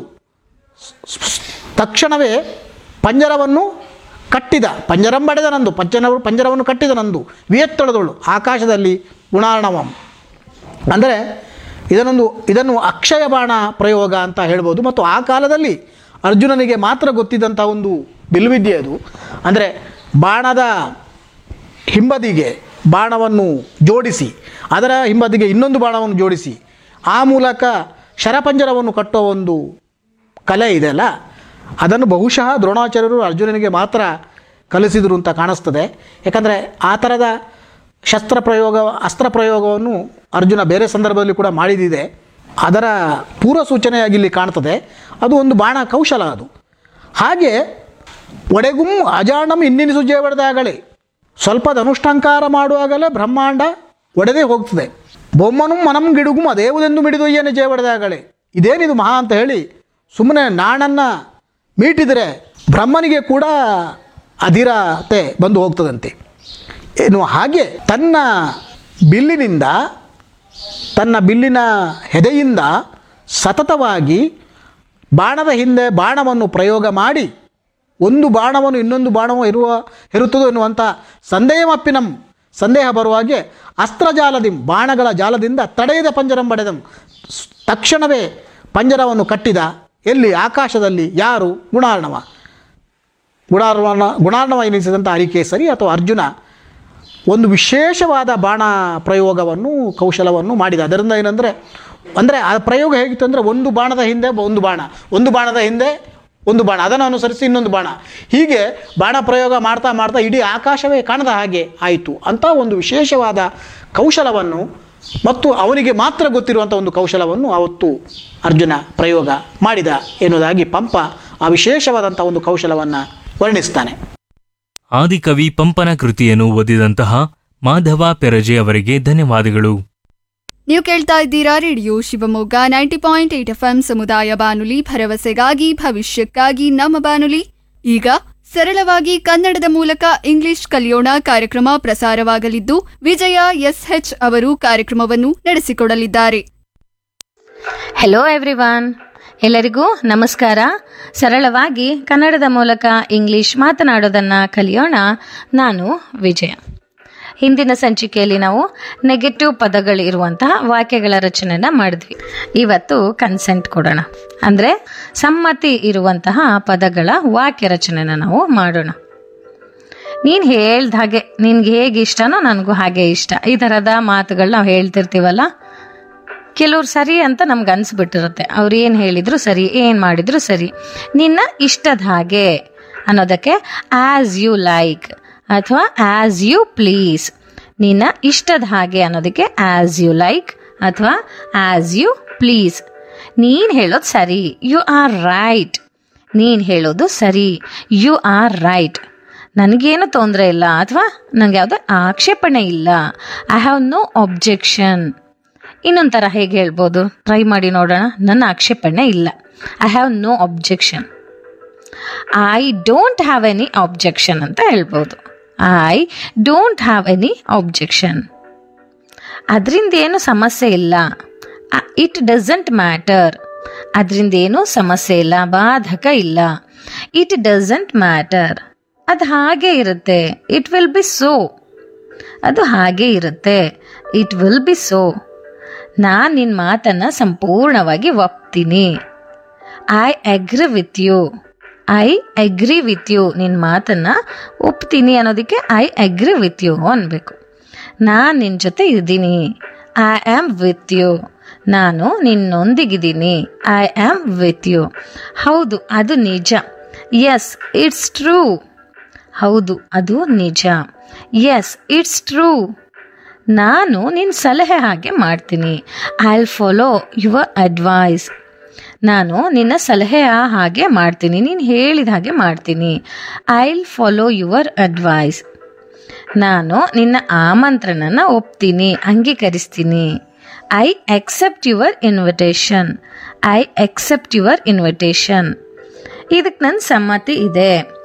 ತಕ್ಷಣವೇ ಪಂಜರವನ್ನು ಕಟ್ಟಿದ ಪಂಜರಂ ಬಡೆದನಂದು ಪಂಚನ ಪಂಜರವನ್ನು ಕಟ್ಟಿದನಂದು ವಿಯತ್ತೊಳೆದಳು ಆಕಾಶದಲ್ಲಿ ಗುಣಾರ್ಣವಂ ಅಂದರೆ ಇದನ್ನೊಂದು ಇದನ್ನು ಅಕ್ಷಯ ಬಾಣ ಪ್ರಯೋಗ ಅಂತ ಹೇಳ್ಬೋದು ಮತ್ತು ಆ ಕಾಲದಲ್ಲಿ ಅರ್ಜುನನಿಗೆ ಮಾತ್ರ ಗೊತ್ತಿದ್ದಂಥ ಒಂದು ಬಿಲ್ವಿದ್ಯೆ ಅದು ಅಂದರೆ ಬಾಣದ ಹಿಂಬದಿಗೆ ಬಾಣವನ್ನು ಜೋಡಿಸಿ ಅದರ ಹಿಂಬದಿಗೆ ಇನ್ನೊಂದು ಬಾಣವನ್ನು ಜೋಡಿಸಿ ಆ ಮೂಲಕ ಶರಪಂಜರವನ್ನು ಕಟ್ಟುವ ಒಂದು ಕಲೆ ಇದೆಯಲ್ಲ ಅದನ್ನು ಬಹುಶಃ ದ್ರೋಣಾಚಾರ್ಯರು ಅರ್ಜುನನಿಗೆ ಮಾತ್ರ ಕಲಿಸಿದರು ಅಂತ ಕಾಣಿಸ್ತದೆ ಯಾಕಂದರೆ ಆ ಥರದ ಶಸ್ತ್ರ ಪ್ರಯೋಗ ಅಸ್ತ್ರ ಪ್ರಯೋಗವನ್ನು ಅರ್ಜುನ ಬೇರೆ ಸಂದರ್ಭದಲ್ಲಿ ಕೂಡ ಮಾಡಿದಿದೆ ಅದರ ಪೂರ್ವ ಸೂಚನೆಯಾಗಿ ಇಲ್ಲಿ ಕಾಣ್ತದೆ ಅದು ಒಂದು ಬಾಣ ಕೌಶಲ ಅದು ಹಾಗೆ ಒಡೆಗುಂ ಅಜಾಣಂ ಇನ್ನಿನಿಸು ಜೇವಡ್ದಾಗಲೇ ಸ್ವಲ್ಪ ಧನುಷ್ಠಂಕಾರ ಮಾಡುವಾಗಲೇ ಬ್ರಹ್ಮಾಂಡ ಒಡೆದೇ ಹೋಗ್ತದೆ ಬೊಮ್ಮನು ಮನಂ ಗಿಡುಗುಂ ಅದೇವುದೆಂದು ಮಿಡಿದೊಯ್ಯನೆ ಜೇವಡ್ದಾಗಲೇ ಇದೇನಿದು ಮಹಾ ಅಂತ ಹೇಳಿ ಸುಮ್ಮನೆ ನಾಣನ್ನು ಮೀಟಿದರೆ ಬ್ರಹ್ಮನಿಗೆ ಕೂಡ ಅಧಿರತೆ ಬಂದು ಹೋಗ್ತದಂತೆ ಏನು ಹಾಗೆ ತನ್ನ ಬಿಲ್ಲಿನಿಂದ ತನ್ನ ಬಿಲ್ಲಿನ ಹೆದೆಯಿಂದ ಸತತವಾಗಿ ಬಾಣದ ಹಿಂದೆ ಬಾಣವನ್ನು ಪ್ರಯೋಗ ಮಾಡಿ ಒಂದು ಬಾಣವನ್ನು ಇನ್ನೊಂದು ಬಾಣವು ಇರುವ ಇರುತ್ತದೋ ಎನ್ನುವಂಥ ಸಂದೇಹಮಪ್ಪಿನಂ ಸಂದೇಹ ಬರುವ ಹಾಗೆ ಅಸ್ತ್ರಜಾಲದಿಂ ಬಾಣಗಳ ಜಾಲದಿಂದ ತಡೆಯದ ಪಂಜರಂ ಬಡೆದಂ ಸ್- ತಕ್ಷಣವೇ ಪಂಜರವನ್ನು ಕಟ್ಟಿದ ಎಲ್ಲಿ ಆಕಾಶದಲ್ಲಿ ಯಾರು ಗುಣಾರ್ಣವ ಗುಣಾರ್ವನ ಗುಣಾರ್ಣವ ಎನಿಸಿದಂಥ ಹರಿಕೇಸರಿ ಅಥವಾ ಅರ್ಜುನ ಒಂದು ವಿಶೇಷವಾದ ಬಾಣ ಪ್ರಯೋಗವನ್ನು ಕೌಶಲವನ್ನು ಮಾಡಿದ ಅದರಿಂದ ಏನಂದರೆ ಅಂದರೆ ಆ ಪ್ರಯೋಗ ಹೇಗಿತ್ತು ಅಂದರೆ ಒಂದು ಬಾಣದ ಹಿಂದೆ ಒಂದು ಬಾಣ ಒಂದು ಬಾಣದ ಹಿಂದೆ ಒಂದು ಬಾಣ ಅದನ್ನು ಅನುಸರಿಸಿ ಇನ್ನೊಂದು ಬಾಣ ಹೀಗೆ ಬಾಣ ಪ್ರಯೋಗ ಮಾಡ್ತಾ ಮಾಡ್ತಾ ಇಡೀ ಆಕಾಶವೇ ಕಾಣದ ಹಾಗೆ ಆಯಿತು ಅಂತ ಒಂದು ವಿಶೇಷವಾದ ಕೌಶಲವನ್ನು ಮತ್ತು ಅವನಿಗೆ ಮಾತ್ರ ಗೊತ್ತಿರುವಂಥ ಒಂದು ಕೌಶಲವನ್ನು ಅವತ್ತು ಅರ್ಜುನ ಪ್ರಯೋಗ ಮಾಡಿದ ಎನ್ನುವುದಾಗಿ ಪಂಪ ಆ ವಿಶೇಷವಾದಂಥ ಒಂದು ಕೌಶಲವನ್ನು ವರ್ಣಿಸ್ತಾನೆ ಆದಿಕವಿ ಪಂಪನ ಕೃತಿಯನ್ನು ಓದಿದಂತಹ ಮಾಧವ ಪೆರಜೆ ಅವರಿಗೆ ಧನ್ಯವಾದಗಳು ನೀವು ಕೇಳ್ತಾ ಇದ್ದೀರಾ radio Shivamogga ninety point eight F ಸಮುದಾಯ ಬಾನುಲಿ ಭರವಸೆಗಾಗಿ ಭವಿಷ್ಯಕ್ಕಾಗಿ ನಮ್ಮ ಬಾನುಲಿ ಈಗ ಸರಳವಾಗಿ ಕನ್ನಡದ ಮೂಲಕ ಇಂಗ್ಲಿಷ್ ಕಲಿಯೋಣ ಕಾರ್ಯಕ್ರಮ ಪ್ರಸಾರವಾಗಲಿದ್ದು ವಿಜಯ ಎಸ್ಎಚ್ ಅವರು ಕಾರ್ಯಕ್ರಮವನ್ನು ನಡೆಸಿಕೊಡಲಿದ್ದಾರೆ ಹೆಲೋ ಎವ್ರಿವಾನ್ ಎಲ್ಲರಿಗೂ ನಮಸ್ಕಾರ ಸರಳವಾಗಿ ಕನ್ನಡದ ಮೂಲಕ ಇಂಗ್ಲಿಷ್ ಮಾತನಾಡೋದನ್ನ ಕಲಿಯೋಣ ನಾನು ವಿಜಯ ಹಿಂದಿನ ಸಂಚಿಕೆಯಲ್ಲಿ ನಾವು ನೆಗೆಟಿವ್ ಪದಗಳಿರುವಂತಹ ವಾಕ್ಯಗಳ ರಚನೆನ ಮಾಡಿದ್ವಿ ಇವತ್ತು ಕನ್ಸೆಂಟ್ ಕೊಡೋಣ ಅಂದರೆ ಸಮ್ಮತಿ ಇರುವಂತಹ ಪದಗಳ ವಾಕ್ಯ ರಚನೆನ ನಾವು ಮಾಡೋಣ ನೀನು ಹೇಳ್ದ ಹಾಗೆ ನಿನ್ಗೆ ಹೇಗೆ ಇಷ್ಟನೋ ನನಗೂ ಹಾಗೆ ಇಷ್ಟ ಈ ಥರದ ಮಾತುಗಳು ನಾವು ಹೇಳ್ತಿರ್ತೀವಲ್ಲ ಕೆಲವ್ರು ಸರಿ ಅಂತ ನಮ್ಗೆ ಅನ್ಸ್ಬಿಟ್ಟಿರುತ್ತೆ ಅವ್ರು ಏನು ಹೇಳಿದ್ರು ಸರಿ ಏನು ಮಾಡಿದ್ರು ಸರಿ ನಿನ್ನ ಇಷ್ಟದ ಹಾಗೆ ಅನ್ನೋದಕ್ಕೆ ಆ್ಯಸ್ ಯು ಲೈಕ್ ಅಥವಾ ಆ್ಯಸ್ ಯು ಪ್ಲೀಸ್ ನಿನ್ನ ಇಷ್ಟದ ಹಾಗೆ ಅನ್ನೋದಕ್ಕೆ ಆ್ಯಸ್ ಯು ಲೈಕ್ ಅಥವಾ ಆ್ಯಸ್ ಯು ಪ್ಲೀಸ್ ನೀನು ಹೇಳೋದು ಸರಿ ಯು ಆರ್ ರೈಟ್ ನೀನು ಹೇಳೋದು ಸರಿ ಯು ಆರ್ ರೈಟ್ ನನಗೇನು ತೊಂದರೆ ಇಲ್ಲ ಅಥವಾ ನನಗೆ ಯಾವುದೇ ಆಕ್ಷೇಪಣೆ ಇಲ್ಲ ಐ ಹ್ಯಾವ್ ನೋ ಒಬ್ಜೆಕ್ಷನ್ ಇನ್ನೊಂದು ಥರ ಹೇಗೆ ಹೇಳ್ಬೋದು ಟ್ರೈ ಮಾಡಿ ನೋಡೋಣ ನನ್ನ ಆಕ್ಷೇಪಣೆ ಇಲ್ಲ I have no objection I don't have any objection ಅಂತ ಹೇಳ್ಬೋದು I don't have any objection ಅದರಿಂದ ಏನು ಸಮಸ್ಯೆ ಇಲ್ಲ ಇಟ್ ಡಸಂಟ್ ಮ್ಯಾಟರ್ ಅದರಿಂದ ಏನು ಸಮಸ್ಯೆ ಇಲ್ಲ ಬಾಧಕ ಇಲ್ಲ ಇಟ್ ಡಸಂಟ್ ಮ್ಯಾಟರ್ ಅದು ಹಾಗೆ ಇರುತ್ತೆ ಇಟ್ ವಿಲ್ ಬಿ ಸೋ ಅದು ಹಾಗೆ ಇರುತ್ತೆ ಇಟ್ ವಿಲ್ ಬಿ ಸೋ ನಾನು ನಿನ್ನ ಮಾತನ್ನು ಸಂಪೂರ್ಣವಾಗಿ ಒಪ್ತೀನಿ I agree with you I agree with you ನಿನ್ನ ಮಾತನ್ನು ಒಪ್ತೀನಿ ಅನ್ನೋದಕ್ಕೆ ಐ ಅಗ್ರಿ ವಿತ್ ಯು ಅನ್ಬೇಕು ನಾನು ನಿನ್ನ ಜೊತೆ ಇದ್ದೀನಿ ಐ ಆಮ್ ವಿತ್ ಯು ನಾನು ನಿನ್ನೊಂದಿಗಿದ್ದೀನಿ ಐ ಆಮ್ ವಿತ್ ಯು ಹೌದು ಅದು ನಿಜ ಎಸ್ ಇಟ್ಸ್ ಟ್ರೂ ಹೌದು ಅದು ನಿಜ ಎಸ್ ಇಟ್ಸ್ ಟ್ರೂ ನಾನು ನಿನ್ನ ಸಲಹೆ ಹಾಗೆ ಮಾಡ್ತೀನಿ I will follow your advice ನಾನು ನಿನ್ನ ಸಲಹೆ ಹಾಗೆ ಮಾಡ್ತೀನಿ ನೀನು ಹೇಳಿದ ಹಾಗೆ ಮಾಡ್ತೀನಿ I will follow your advice ನಾನು ನಿನ್ನ ಆಮಂತ್ರಣನ ಒಪ್ತೀನಿ ಅಂಗೀಕರಿಸ್ತೀನಿ I accept your invitation I accept your invitation ಇದಕ್ಕೆ ನನ್ನ ಸಮ್ಮತಿ ಇದೆ